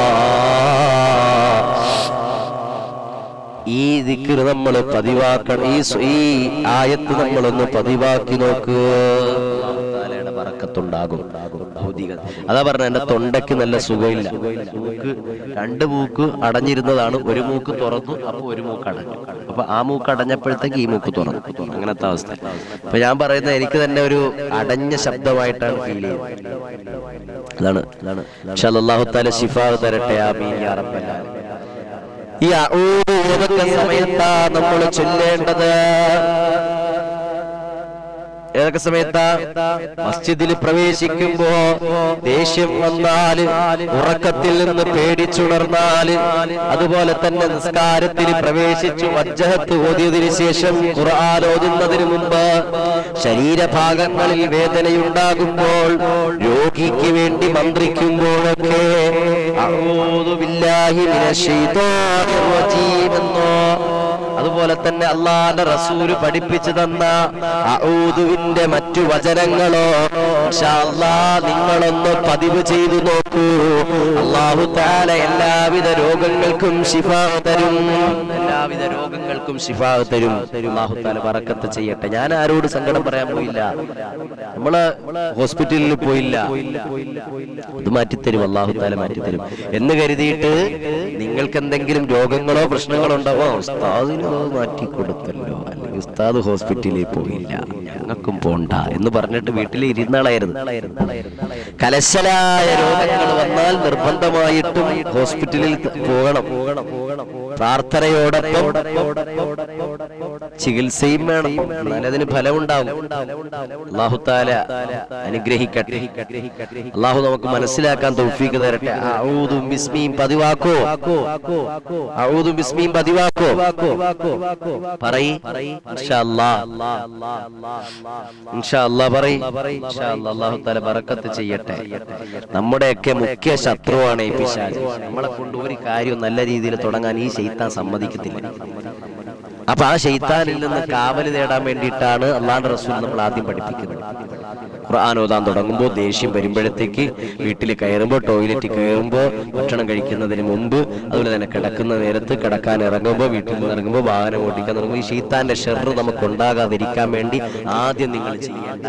ഈ ദിക്കർ നമ്മൾ പതിവാക്കണം ഈ സ്വ- ഈ ആയത്ത് നമ്മളൊന്ന് പതിവാക്കി നോക്ക് താലയുടെ ബറക്കത്തുണ്ടാകും ഭൗതിക അതാ പറഞ്ഞ എന്റെ തൊണ്ടയ്ക്ക് നല്ല സുഖമില്ല മൂക്ക് രണ്ട് മൂക്ക് അടഞ്ഞിരുന്നതാണ് ഒരു മൂക്ക് തുറന്നു അപ്പൊ ഒരു മൂക്ക് അടഞ്ഞു അപ്പൊ ആ മൂക്ക് അടഞ്ഞപ്പോഴത്തേക്ക് ഈ മൂക്ക് തുറന്നു അങ്ങനത്തെ അവസ്ഥ അപ്പൊ ഞാൻ പറയുന്നത് എനിക്ക് തന്നെ ഒരു അടഞ്ഞ ശബ്ദമായിട്ടാണ് ഫീൽ ചെയ്യുന്നത് അതാണ് അതാണ് അള്ളാഹു താല ശിഫാ തരട്ടെ ആമീൻ യാ റബ്ബൽ ആലമീൻ ഈ അഊദ് ഏതൊക്കെ സമയത്താ നമ്മൾ ചൊല്ലേണ്ടത് ഏതൊക്കെ സമയത്താ മസ്ജിദിൽ പ്രവേശിക്കുമ്പോ ദേഷ്യം വന്നാല് ഉറക്കത്തിൽ നിന്ന് പേടിച്ചുണർന്നാല് അതുപോലെ തന്നെ നിസ്കാരത്തിൽ പ്രവേശിച്ചു വജ്ജഹത്ത് ഓതിയതിനു ശേഷം ഖുർആൻ ഓതുന്നതിന് മുമ്പ് ശരീരഭാഗങ്ങളിൽ വേദനയുണ്ടാകുമ്പോൾ രോഗിക്ക് വേണ്ടി മന്ത്രിക്കുമ്പോഴൊക്കെ അഊദു ബില്ലാഹി മിനശ് ശൈത്വാനിർ റജീം എന്നോ അതുപോലെ തന്നെ അള്ളാന്റെ റസൂല് പഠിപ്പിച്ചു തന്ന അഊദുവിന്റെ മറ്റു വചനങ്ങളോ ഇൻഷാ അല്ലാ നിങ്ങളൊന്ന് പതിവ് ചെയ്തു നോക്കൂ അള്ളാഹു താല എല്ലാവിധ രോഗങ്ങൾക്കും ശിഫ തരും എല്ലാവിധ രോഗങ്ങൾക്കും ശിഫ തരും അള്ളാഹു താല പറക്കത്ത് ചെയ്യട്ടെ ഞാൻ ആരോട് സങ്കടം പറയാൻ പോയില്ല നമ്മള് ഹോസ്പിറ്റലിൽ പോയില്ല അത് മാറ്റിത്തരും അള്ളാഹു താല മാറ്റിത്തരും എന്ന് കരുതിയിട്ട് നിങ്ങൾക്ക് എന്തെങ്കിലും രോഗങ്ങളോ പ്രശ്നങ്ങളോ ഉണ്ടാവോ ഉസ്താദിന് അത് മാറ്റി കൊടുത്തല്ലോ അല്ലെങ്കിൽ ഉസ്താദ് ഹോസ്പിറ്റലിൽ പോയില്ല ഞങ്ങൾക്കും പോണ്ട എന്ന് പറഞ്ഞിട്ട് വീട്ടിൽ ഇരുന്നാളായിരുന്നു കലശലായ രോഗങ്ങൾ വന്നാൽ നിർബന്ധമായിട്ടും ഹോസ്പിറ്റലിൽ പോകണം പ്രാർത്ഥനയോടൊപ്പം ചികിത്സയും വേണം എന്നാലേ അതിന് ഫലമുണ്ടാവും അള്ളാഹുത്താല അനുഗ്രഹിക്കട്ടെ അള്ളാഹു നമുക്ക് മനസ്സിലാക്കാൻ തൗഫീക്ക് തരട്ടെ ഔദും ബിസ്മിയും പതിവാക്കോ ഔദും ബിസ്മിയും പതിവാക്കോ പറയ് ഇൻഷാ അല്ലാ. ഇൻഷാ അല്ലാ പറയ് ഇൻഷാ അല്ലാ. അള്ളാഹു താല ബറക്കത്ത് ചെയ്യട്ടെ നമ്മുടെയൊക്കെ മുഖ്യ ശത്രുവാണ് ഈ പിശാച് നമ്മളെ കൊണ്ട് ഒരു കാര്യം നല്ല രീതിയിൽ തുടങ്ങാൻ ഈ ശൈത്താൻ സമ്മതിക്കത്തില്ല അപ്പൊ ആ ശൈത്താനിൽ നിന്ന് കാവല് നേടാൻ വേണ്ടിയിട്ടാണ് അള്ളാഹ് റസൂൽ നമ്മൾ ആദ്യം പഠിപ്പിക്കുന്നത് ഖുർആൻ ഓതാൻ തുടങ്ങുമ്പോൾ ദേഷ്യം വരുമ്പോഴത്തേക്ക് വീട്ടിൽ കയറുമ്പോൾ ടോയ്ലറ്റിൽ കയറുമ്പോൾ ഭക്ഷണം കഴിക്കുന്നതിന് മുമ്പ് അതുപോലെ തന്നെ കിടക്കുന്ന നേരത്ത് കിടക്കാൻ ഇറങ്ങുമ്പോൾ വീട്ടിൽ നിന്ന് ഇറങ്ങുമ്പോൾ വാഹനം ഓടിക്കാൻ തുടങ്ങുമ്പോൾ ഈ ഷെയ്ത്താന്റെ ഷെറ് നമുക്ക് ഉണ്ടാകാതിരിക്കാൻ വേണ്ടി ആദ്യം നിങ്ങൾ ചെയ്യേണ്ട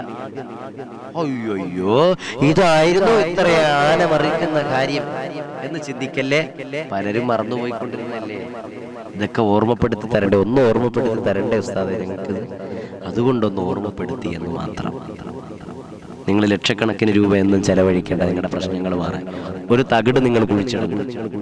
അയ്യോ ഇതായിരുന്നു ഇത്ര ആന മറിക്കുന്ന കാര്യം എന്ന് ചിന്തിക്കല്ലേ പലരും മറന്നുപോയിക്കൊണ്ടിരുന്നല്ലേ ഇതൊക്കെ ഓർമ്മപ്പെടുത്തി തരണ്ടേ ഒന്ന് ഓർമ്മപ്പെടുത്തി തരണ്ടേ ഉസ്താദെ നിങ്ങൾക്ക് അതുകൊണ്ടൊന്ന് ഓർമ്മപ്പെടുത്തി എന്ന് മാത്രം നിങ്ങൾ ലക്ഷക്കണക്കിന് രൂപ എന്നും ചെലവഴിക്കേണ്ട നിങ്ങളുടെ പ്രശ്നങ്ങൾ മാറാൻ ഒരു തകിട് നിങ്ങൾ കുഴിച്ചിടും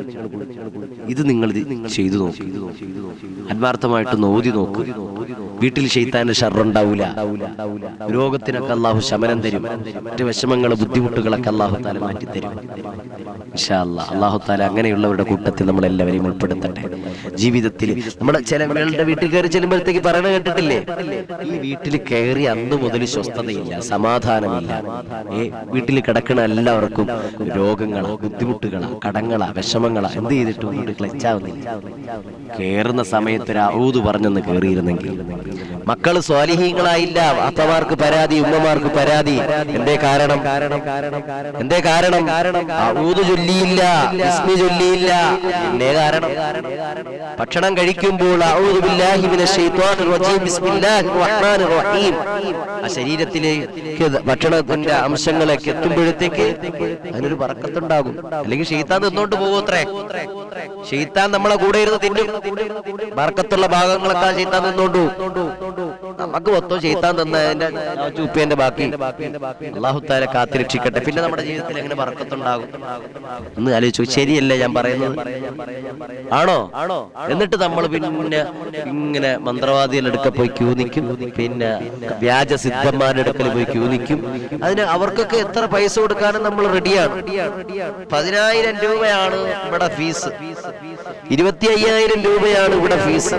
ഇത് നിങ്ങൾ ഇത് ചെയ്തു നോക്കി ആത്മാർത്ഥമായിട്ട് നോതി നോക്ക് വീട്ടിൽ ഷെയ്ത്താന്റെ ഷർറുണ്ടാവൂല രോഗത്തിനൊക്കെ അള്ളാഹു ശമനം തരും മറ്റു വിഷമങ്ങൾ ബുദ്ധിമുട്ടുകളൊക്കെ അള്ളാഹു താല മാറ്റിത്തരും ഇൻഷാ അല്ലാ. അള്ളാഹു താല അങ്ങനെയുള്ളവരുടെ കൂട്ടത്തിൽ നമ്മൾ എല്ലാവരെയും ഉൾപ്പെടുത്തട്ടെ ജീവിതത്തിൽ നമ്മുടെ ചിലവരുടെ വീട്ടിൽ കയറി ചെല്ലുമ്പോഴത്തേക്ക് പറയണ കേട്ടിട്ടില്ലേ ഈ വീട്ടിൽ കയറി അന്ന് മുതൽ സ്വസ്ഥതയില്ല സമാധാനമില്ല ഏ വീട്ടിൽ കിടക്കണ എല്ലാവർക്കും രോഗങ്ങളാ ബുദ്ധിമുട്ടുകളാ കടങ്ങളാ വിഷമങ്ങളാ എന്ത് ചെയ്തിട്ടും ഇങ്ങോട്ട് ക്ലച്ചാവുന്നില്ല കേറുന്ന സമയത്ത് ഒരു ഔത് പറഞ്ഞൊന്ന് കേറിയിരുന്നെങ്കിൽ മക്കള് സ്വാലിഹീങ്ങളായില്ല അപ്പമാർക്ക് പരാതി ഉമ്മമാർക്ക് പരാതി എന്തേ കാരണം എന്തേ കാരണം ഔത് ചൊല്ലിയില്ല ഇസ്മി ചൊല്ലിയില്ല എന്തേ കാരണം ഭക്ഷണം കഴിക്കുമ്പോൾ അഊദു ബില്ലാഹി മിനശ് ശൈത്വാനിർ റജീം ബിസ്മില്ലാഹിർ റഹ്മാനിർ റഹീം ആ ശരീരത്തിലേക്ക് ഭക്ഷണത്തിന്റെ അംശങ്ങളൊക്കെ എത്തുമ്പോഴത്തേക്ക് അതിനൊരു പറക്കത്തുണ്ടാകും അല്ലെങ്കിൽ ഷെയ്ത്താൻ തിന്നോണ്ട് പോകുമത്രേ ഷെയ്ത്താൻ നമ്മളെ കൂടെ ഇരുന്ന് തിന്നും ബർക്കത്തുള്ള ഭാഗങ്ങളൊക്കെ ആ ഷെയ്ത്താൻ തിന്നോണ്ടു നമുക്ക് മൊത്തം ഷെയ്ത്താൻ തന്ന അതിന്റെ ചൂപ്പിയന്റെ ബാക്കി അള്ളാഹുത്താലെ കാത്തിരക്ഷിക്കട്ടെ പിന്നെ നമ്മുടെ ജീവിതത്തിൽ എങ്ങനെ ബർക്കത്തുണ്ടാകും എന്ന് ആലോചിച്ചു ശരിയല്ലേ ഞാൻ പറയുന്നത് ആണോ ആണോ എന്നിട്ട് നമ്മൾ പിന്നെ ഇങ്ങനെ മന്ത്രവാദികളുടെ അടുക്ക പോയി ക്യൂ നിൽക്കും പിന്നെ വ്യാജ സിദ്ധന്മാരുടെ അടുക്കൽ പോയി ക്യൂ നിൽക്കും അതിന് അവർക്കൊക്കെ എത്ര പൈസ കൊടുക്കാനും നമ്മൾ റെഡിയാണ് പതിനായിരം രൂപയാണ് ഇവിടെ ഫീസ് ഇരുപത്തി അയ്യായിരം രൂപയാണ് ഇവിടെ ഫീസ്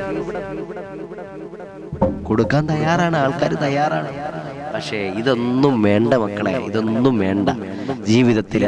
കൊടുക്കാൻ തയ്യാറാണ് ആൾക്കാർ തയ്യാറാണ് പക്ഷേ ഇതൊന്നും വേണ്ട മക്കളെ ഇതൊന്നും വേണ്ട ജീവിതത്തിൽ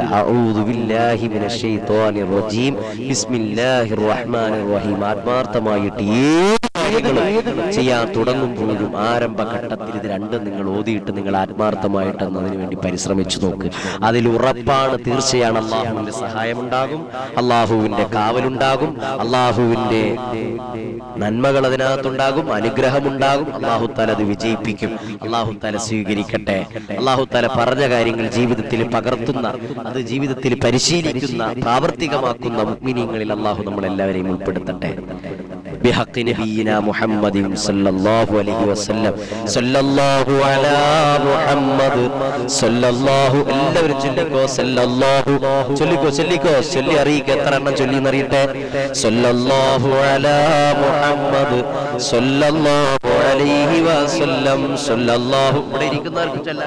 ആത്മാർത്ഥമായിട്ട് ഏത് കാര്യങ്ങളും ചെയ്യാൻ തുടങ്ങുമ്പോഴും ആരംഭഘട്ടത്തിൽ ഇത് രണ്ടും നിങ്ങൾ ഓതിയിട്ട് നിങ്ങൾ ആത്മാർത്ഥമായിട്ട് അതിനു വേണ്ടി പരിശ്രമിച്ചു നോക്ക് അതിൽ ഉറപ്പാണ് തീർച്ചയാണ് അള്ളാഹുവിന്റെ സഹായമുണ്ടാകും അള്ളാഹുവിന്റെ കാവലുണ്ടാകും അള്ളാഹുവിന്റെ നന്മകൾ അതിനകത്തുണ്ടാകും അനുഗ്രഹമുണ്ടാകും അള്ളാഹു താല അത് വിജയിപ്പിക്കും അള്ളാഹു താല സ്വീകരിക്കട്ടെ അള്ളാഹു താല പറഞ്ഞ കാര്യങ്ങൾ ജീവിതത്തിൽ പകർത്തുന്ന അത് ജീവിതത്തിൽ പരിശീലിക്കുന്ന പ്രാവർത്തികമാക്കുന്ന മുഗ്മിനീങ്ങളിൽ അള്ളാഹു നമ്മളെല്ലാവരെയും ഉൾപ്പെടുത്തട്ടെ بحق نبينا محمد صلى الله عليه وسلم صلى الله على محمد صلى الله എല്ലാവരും ചൊല്ലിക്കോ സല്ലല്ലാഹു ചൊല്ലിക്കോ ചൊല്ലിക്കോ ചൊല്ലി അറിയിക്ക എത്ര എണ്ണം ചൊല്ലി എന്നറിയട്ടെ സല്ലല്ലാഹു അലാ മുഹമ്മദ് സല്ലല്ലാഹു അലൈഹി വസല്ലം സല്ലല്ലാഹു ഇവിടെ ഇരിക്കുന്നവർക്കും ചൊല്ലാം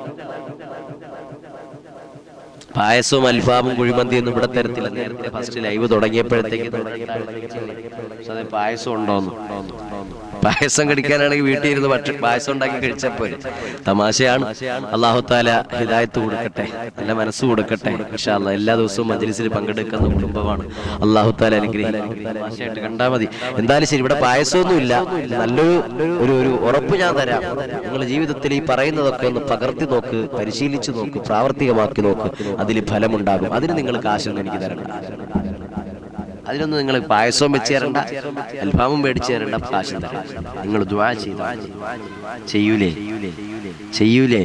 പായസവും അൽഫാമും കുഴിമന്തിയൊന്നും ഇവിടെ തരത്തില്ല നേരത്തെ ഫസ്റ്റ് ലൈവ് തുടങ്ങിയപ്പോഴത്തേക്ക് പക്ഷെ അത് പായസം ഉണ്ടോന്ന് പായസം കടിക്കാനാണെങ്കിൽ വീട്ടിൽ ഇരുന്ന് ഭക്ഷ പായസം ഉണ്ടാക്കി കഴിച്ചപ്പോ തമാശയാണ് അള്ളാഹുത്താല ഹിദായത്ത് കൊടുക്കട്ടെ നല്ല മനസ്സ് കൊടുക്കട്ടെ പക്ഷെ എല്ലാ ദിവസവും മജ്ലിസിൽ പങ്കെടുക്കുന്ന കുടുംബമാണ് അള്ളാഹുത്താല അനുഗ്രഹിക്കും തമാശയായിട്ട് കണ്ടാ മതി എന്തായാലും ശരി ഇവിടെ പായസമൊന്നും ഇല്ല നല്ലൊരു ഒരു ഒരു ഉറപ്പ് ഞാൻ തരാം നിങ്ങൾ ജീവിതത്തിൽ ഈ പറയുന്നതൊക്കെ ഒന്ന് പകർത്തി നോക്ക് പരിശീലിച്ചു നോക്ക് പ്രാവർത്തികമാക്കി നോക്ക് അതിൽ ഫലമുണ്ടാകും അതിന് നിങ്ങൾ കാശൊന്നും എനിക്ക് തരണ്ട അതിനൊന്നും നിങ്ങൾ പായസവും വെച്ച് തരണ്ട അൽഫാമും മേടിച്ച് തരണ്ട കാശും തരണ്ട നിങ്ങൾ ദ്വാ ചെയ്ത ചെയ്യൂലേ ചെയ്യൂലേ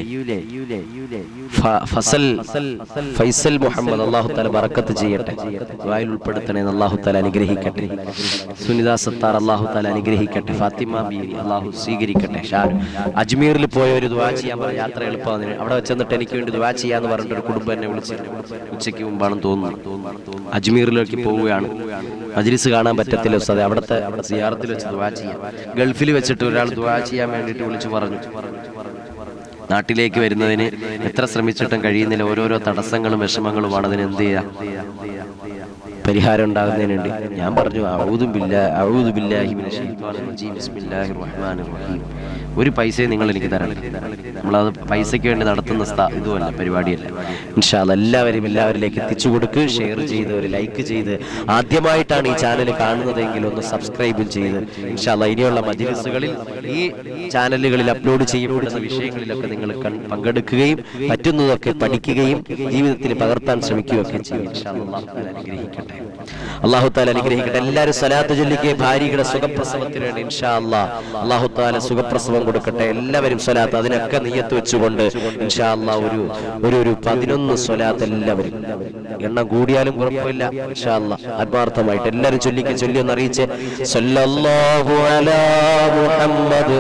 ഫ- ഫസൽ ഫൈസൽ മുഹമ്മദ് അള്ളാഹു താല ബറക്കത്ത് ചെയ്യട്ടെ വായിൽ ഉൾപ്പെടുത്തണേ എന്ന് അള്ളാഹു താല അനുഗ്രഹിക്കട്ടെ സുനിത സത്താർ അള്ളാഹു താല അനുഗ്രഹിക്കട്ടെ ഫാത്തിമ ബീവി അള്ളാഹു സ്വീകരിക്കട്ടെ ഷാരു അജ്മീറിൽ പോയ ഒരു ദുവാ ചെയ്യാൻ പറഞ്ഞ യാത്ര എളുപ്പമാണ് അവിടെ വെച്ചെന്നിട്ട് എനിക്ക് വേണ്ടി ദുവാ ചെയ്യാന്ന് പറഞ്ഞിട്ട് ഒരു കുടുംബം എന്നെ വിളിച്ച് ഉച്ചയ്ക്ക് മുമ്പാണെന്ന് തോന്നുന്നു അജ്മീറിലേക്ക് പോവുകയാണ് മജ്ലിസ് കാണാൻ പറ്റത്തില്ല ഉസ്താദെ അവിടുത്തെ സിയാറത്തിൽ വെച്ച് ദുവാ ചെയ്യാം ഗൾഫിൽ വെച്ചിട്ട് ഒരാൾ ദുവാ ചെയ്യാൻ വേണ്ടിയിട്ട് വിളിച്ചു പറഞ്ഞു നാട്ടിലേക്ക് വരുന്നതിന് എത്ര ശ്രമിച്ചിട്ടും കഴിയുന്നില്ല ഓരോരോ തടസ്സങ്ങളും വിഷമങ്ങളുമാണ് അതിന് എന്ത് ചെയ്യാ പരിഹാരം ഉണ്ടാകുന്നതിന് വേണ്ടി ഞാൻ പറഞ്ഞു "അഊദു ബില്ലാ- അഊദു ബില്ലാഹി മിനശ് ശൈത്വാനിർ റജീം. ബിസ്മില്ലാഹിർ റഹ്മാനിർ റഹീം." ഒരു പൈസയും നിങ്ങൾ എനിക്ക് തരണം നമ്മളത് പൈസയ്ക്ക് വേണ്ടി നടത്തുന്ന സ്ഥാ- ഇതുമല്ല പരിപാടിയല്ല ഇൻഷാല്ല എല്ലാവരും എല്ലാവരിലേക്ക് എത്തിച്ചു കൊടുക്ക് ഷെയർ ചെയ്ത് ഒരു ലൈക്ക് ചെയ്ത് ആദ്യമായിട്ടാണ് ഈ ചാനൽ കാണുന്നതെങ്കിൽ ഒന്ന് സബ്സ്ക്രൈബും ചെയ്ത് ഇൻഷാല്ല ഇനിയുള്ള മജിലിസുകളിൽ ഈ ചാനലുകളിൽ അപ്ലോഡ് ചെയ്യപ്പെടുന്ന വിഷയങ്ങളിലൊക്കെ നിങ്ങൾ കൺ- പങ്കെടുക്കുകയും പറ്റുന്നതൊക്കെ പഠിക്കുകയും ജീവിതത്തിൽ പകർത്താൻ ശ്രമിക്കുകയൊക്കെ ചെയ്യും ഇൻഷാ അല്ലാ. അല്ലാഹു തആല അനുഗ്രഹിക്കട്ടെ അള്ളാഹു താല അനുഗ്രഹിക്കട്ടെ എല്ലാവരും സ്വലാത്ത് ചൊല്ലിക്ക് ഭാര്യയുടെ സുഖപ്രസവത്തിന് വേണ്ടി ഇൻഷാ അല്ലാ അള്ളാഹു താല സുഖപ്രസവം കൊടുക്കട്ടെ എല്ലാവരും സ്വലാത്ത് അതിനൊക്കെ നീയത്ത് വെച്ചുകൊണ്ട് ഇൻഷാ അല്ലാ ഒരു ഒരു ഒരു പതിനൊന്ന് സ്വലാത്ത് എല്ലാവരും എണ്ണം കൂടിയാലും കുഴപ്പമില്ല ഇൻഷാ അല്ലാ ആത്മാർത്ഥമായിട്ട് എല്ലാവരും ചൊല്ലിക്ക് ചൊല്ലി ഒന്ന് അറിയിച്ച് സല്ലല്ലാഹു അലാ മുഹമ്മദ്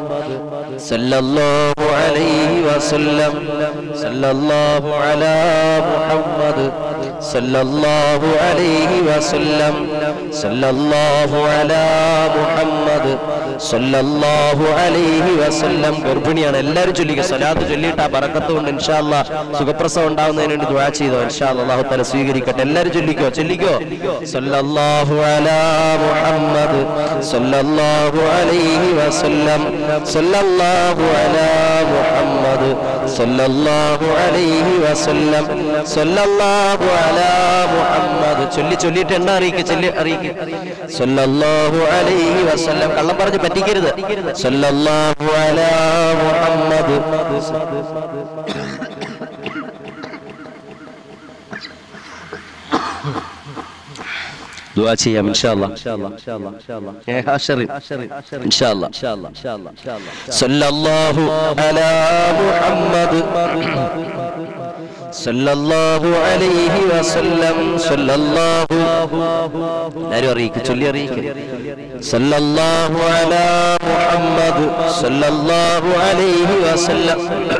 സല്ലല്ലാഹു അലൈഹി വസല്ലം സല്ലല്ലാഹു അലാ മുഹമ്മദ് സല്ലല്ലാഹു അലൈഹി വസല്ലം സല്ലല്ലാഹു അലാ മുഹമ്മദ് സല്ലല്ലാഹു അലൈഹി വസല്ലം ഗർഭിണിയാണ് എല്ലാവരും ചൊല്ലിക്കുക സ്വലാത്ത് ചൊല്ലിയിട്ട് ആ ബറക്കത്ത് കൊണ്ട് ഇൻഷാ അല്ലാ സുഖപ്രസവം ഉണ്ടാവുന്നതിന് വേണ്ടി ദുആ ചെയ്തോ ഇൻഷാ അല്ലാ അല്ലാഹു തആല സ്വീകരിക്കട്ടെ എല്ലാവരും ചൊല്ലിക്കോ ചൊല്ലിക്കോ സല്ലല്ലാഹു അലാ മുഹമ്മദ് സല്ലല്ലാഹു അലൈഹി വസല്ലം സല്ലല്ലാഹു അലാ മുഹമ്മദ് സല്ലല്ലാഹു അലൈഹി വസല്ലം സല്ലല്ലാഹു അലാ മുഹമ്മദ് ചൊല്ലി ചൊല്ലിയിട്ട് എണ്ണ അറിയിക്കുക ചൊല്ലി അറിയിക്കുക സല്ലല്ലാഹു അലൈഹി വസല്ലം കള്ളം പറഞ്ഞ് പറ്റിക്കരുത് സല്ലല്ലാഹു അലാ മുഹമ്മദ് ദുആ ചെയ്യാം ഇൻഷാ അല്ലാ ഏ ഹാശറി ഇൻഷാ അല്ലാ സല്ലല്ലാഹു അലാ മുഹമ്മദ് സല്ലല്ലാഹു അലൈഹി വസല്ലം സല്ലല്ലാഹു എല്ലാവരും അറിയിക്കും ചൊല്ലി അറിയിക്കും സല്ലല്ലാഹു അലാ മുഹമ്മദ് സല്ലല്ലാഹു അലൈഹി വസല്ലം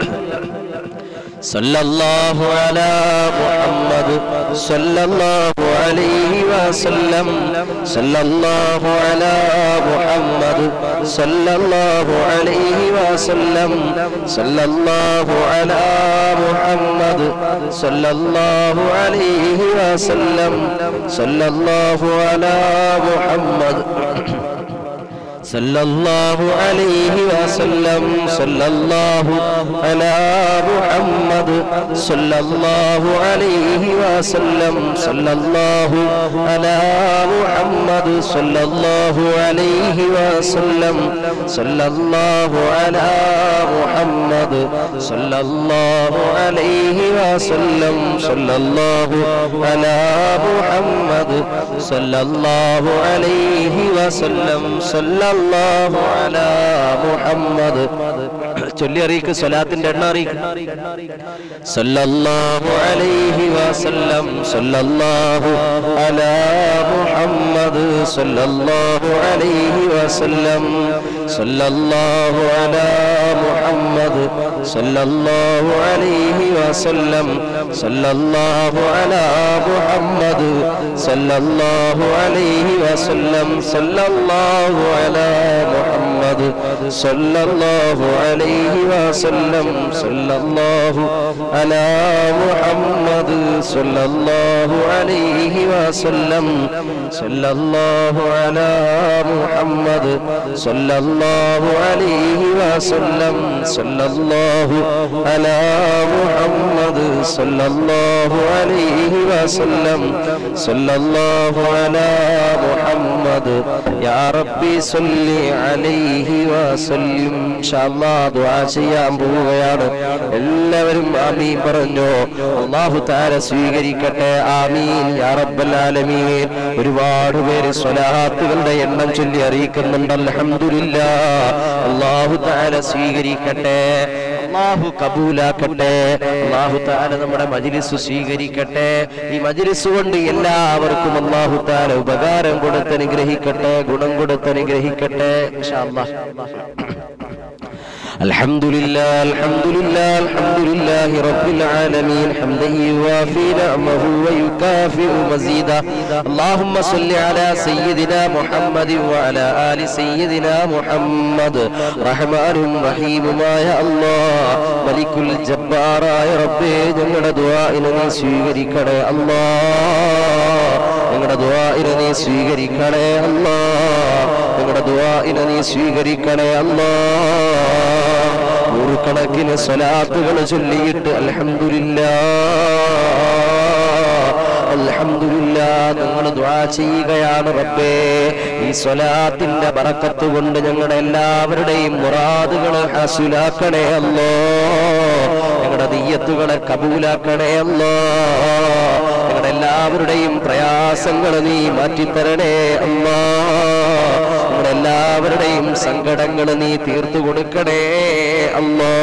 صلى الله على محمد صلى الله عليه وسلم صلى الله على محمد صلى الله عليه وسلم صلى الله على محمد صلى الله عليه وسلم صلى الله على محمد صلى الله عليه وسلم صلى الله على محمد صلى الله عليه وسلم صلى الله على محمد صلى الله عليه وسلم صلى الله على محمد صلى الله عليه وسلم صلى الله على محمد صلى الله عليه وسلم صلى الله على محمد ചൊല്ലി അറിയിക്ക് സ്വലാത്തിന്റെ എണ്ണ അറിയിക്ക് സല്ലല്ലാഹു അലൈഹി വസല്ലം സല്ലല്ലാഹു അലാ മുഹമ്മദ് സല്ലല്ലാഹു അലൈഹി വസല്ലം സല്ലല്ലാഹു അലാ മുഹമ്മദ് സല്ലല്ലാഹു അലൈഹി വസല്ലം സല്ലല്ലാഹു അലാ മുഹമ്മദ് സല്ലല്ലാഹു അലൈഹി വസല്ലം സല്ലല്ലാഹു അലാ മുഹമ്മദ് സല്ലല്ലാഹു അലൈഹി വസല്ലം സല്ലല്ലാഹു അലാ മുഹമ്മദ് സല്ലല്ലാഹു അലൈഹി വസല്ലം സല്ലല്ലാഹു അലാ മുഹമ്മദ് സല്ലല്ലാഹു അലൈഹി വസല്ലം സല്ലല്ലാഹു അലാ മുഹമ്മദ് സല്ലല്ലാഹു അലൈഹി വസല്ലം സല്ലല്ലാഹു അലാ മുഹമ്മദ് യാ റബ്ബി സല്ലി അലൈഹി വസല്ലം ഇൻഷാ അല്ലാഹ് ദുആ ചെയ്യാൻ പോവുകയാണ് എല്ലാവരും ആമീൻ പറഞ്ഞോ അല്ലാഹു തആല സ്വീകരിക്കട്ടെ ആമീൻ യാ റബ്ബൽ ആലമീൻ ഒരുപാട് പേര് സ്വലാത്തുകളുടെ എണ്ണം ചൊല്ലി അറിയിക്കുന്നുണ്ട് അൽഹംദുലില്ലാ അല്ലാഹു തആല സ്വീകരിക്കട്ടെ അള്ളാഹു കബൂലാക്കട്ടെ അള്ളാഹു താല നമ്മുടെ മജിലിസ് സ്വീകരിക്കട്ടെ ഈ മജിലിസ് കൊണ്ട് എല്ലാവർക്കും അള്ളാഹു താല ഉപകാരം കൊടുത്ത് അനുഗ്രഹിക്കട്ടെ ഗുണം കൊടുത്ത് അനുഗ്രഹിക്കട്ടെ ഇൻഷാ അല്ലാഹ്. الحمد لله الحمد لله الحمد لله رب العالمين حمدا يوافي نعمه ويكافئ مزيدا اللهم صل على سيدنا محمد وعلى آل سيدنا محمد رحمن رحيم ما يا الله ملك الجبار يا ربي ഞങ്ങളുടെ ദുആഇനെ നീ സ്വീകരിക്കണേ അല്ലാ ഞങ്ങളുടെ ദുആഇനെ നീ സ്വീകരിക്കണേ അല്ലാ ഞങ്ങളുടെ ദുആഇനെ നീ സ്വീകരിക്കണേ അല്ലാ നൂറുകണക്കിന് സ്വലാത്തുകൾ ചൊല്ലിയിട്ട് അൽഹംദുലില്ലാ അൽഹംദുലില്ലാ ഞങ്ങൾ ദുആ ചെയ്യുകയാണ് റബ്ബേ ഈ സ്വലാത്തിന്റെ ബറക്കത്ത് കൊണ്ട് ഞങ്ങളുടെ എല്ലാവരുടെയും മുറാദുകൾ ഹാസുലാക്കണേ അല്ലോ ഞങ്ങളുടെ നീയത്തുകളെ കബൂലാക്കണേ അല്ലോ ഞങ്ങളുടെ എല്ലാവരുടെയും പ്രയാസങ്ങൾ നീ മാറ്റിത്തരണേ അല്ലാ ഞങ്ങളുടെ എല്ലാവരുടെയും സങ്കടങ്ങൾ നീ തീർത്തു കൊടുക്കണേ അല്ലാ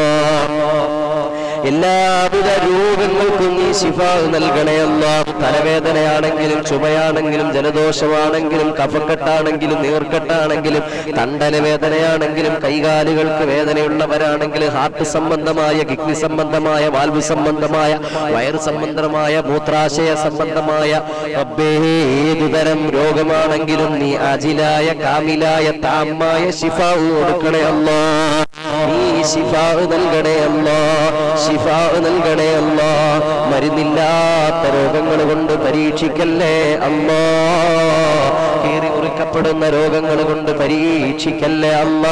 എല്ലാവിധ രോഗങ്ങൾക്കും നീ ശിഫ നൽകണേ അല്ല തലവേദനയാണെങ്കിലും ചുമയാണെങ്കിലും ജലദോഷമാണെങ്കിലും കഫക്കെട്ടാണെങ്കിലും നീർക്കെട്ടാണെങ്കിലും തണ്ടല വേദനയാണെങ്കിലും കൈകാലുകൾക്ക് വേദനയുള്ളവരാണെങ്കിലും ഹാർട്ട് സംബന്ധമായ കിഡ്നി സംബന്ധമായ വാൽവ് സംബന്ധമായ വയറ് സംബന്ധമായ മൂത്രാശയ സംബന്ധമായ റബ്ബേ ഏതുതരം രോഗമാണെങ്കിലും നീ അജിലായ കാമിലായ താമായ ശിഫ കൊടുക്കണേ അല്ലാ നീ ശിഫാ നൽകണേ അല്ലാ ശിഫാ നൽകണേ അല്ലാ മരുന്നില്ലാത്ത രോഗങ്ങൾ കൊണ്ട് പരീക്ഷിക്കല്ലേ അല്ലാ കീറി കുറിക്കപ്പെടുന്ന രോഗങ്ങൾ കൊണ്ട് പരീക്ഷിക്കല്ലേ അല്ലാ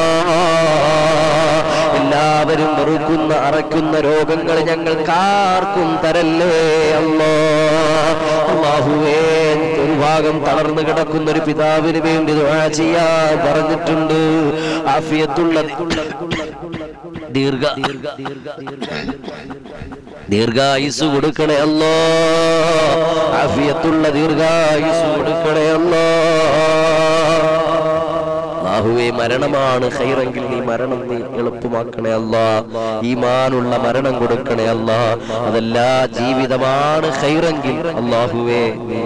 എല്ലാവരും വെറുക്കുന്ന അറയ്ക്കുന്ന രോഗങ്ങൾ ഞങ്ങൾക്കാർക്കും തരല്ലേ അല്ലാ അള്ളാഹുവേ ഒരു ഭാഗം തളർന്നു കിടക്കുന്ന ഒരു പിതാവിന് വേണ്ടി ദുആ ചെയ്യാൻ പറഞ്ഞിട്ടുണ്ട് ആഫിയത്തുള്ള ദീർഘ ദീർഘായുസ് കൊടുക്കണേ അല്ലോ ആഫിയത്തുള്ള ദീർഘായുസ് കൊടുക്കണേ അല്ലോ അള്ളാഹുവേ മരണമാണ് ഖൈറെങ്കിൽ നീ മരണം നീ എളുപ്പമാക്കണേ അല്ല ഈമാനുള്ള മരണം കൊടുക്കണേ അല്ല അതല്ല ജീവിതമാണ് ഖൈറെങ്കിൽ അള്ളാഹുവേ നീ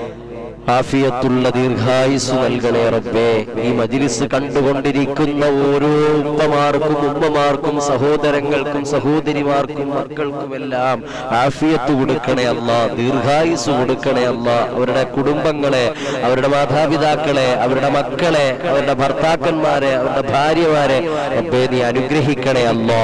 ആഫിയത്തുള്ള ദീർഘായുസ് നൽകണേ റബ്ബേ ഈ മജിലിസ് കണ്ടുകൊണ്ടിരിക്കുന്ന ഓരോ ഉപ്പമാർക്കും ഉമ്മമാർക്കും സഹോദരങ്ങൾക്കും സഹോദരിമാർക്കും മക്കൾക്കുമെല്ലാം ആഫിയത്ത് കൊടുക്കണേ അല്ല ദീർഘായുസ് കൊടുക്കണേ അല്ല അവരുടെ കുടുംബങ്ങളെ അവരുടെ മാതാപിതാക്കളെ അവരുടെ മക്കളെ അവരുടെ ഭർത്താക്കന്മാരെ അവരുടെ ഭാര്യമാരെ റബ്ബേ നീ അനുഗ്രഹിക്കണേ അല്ലോ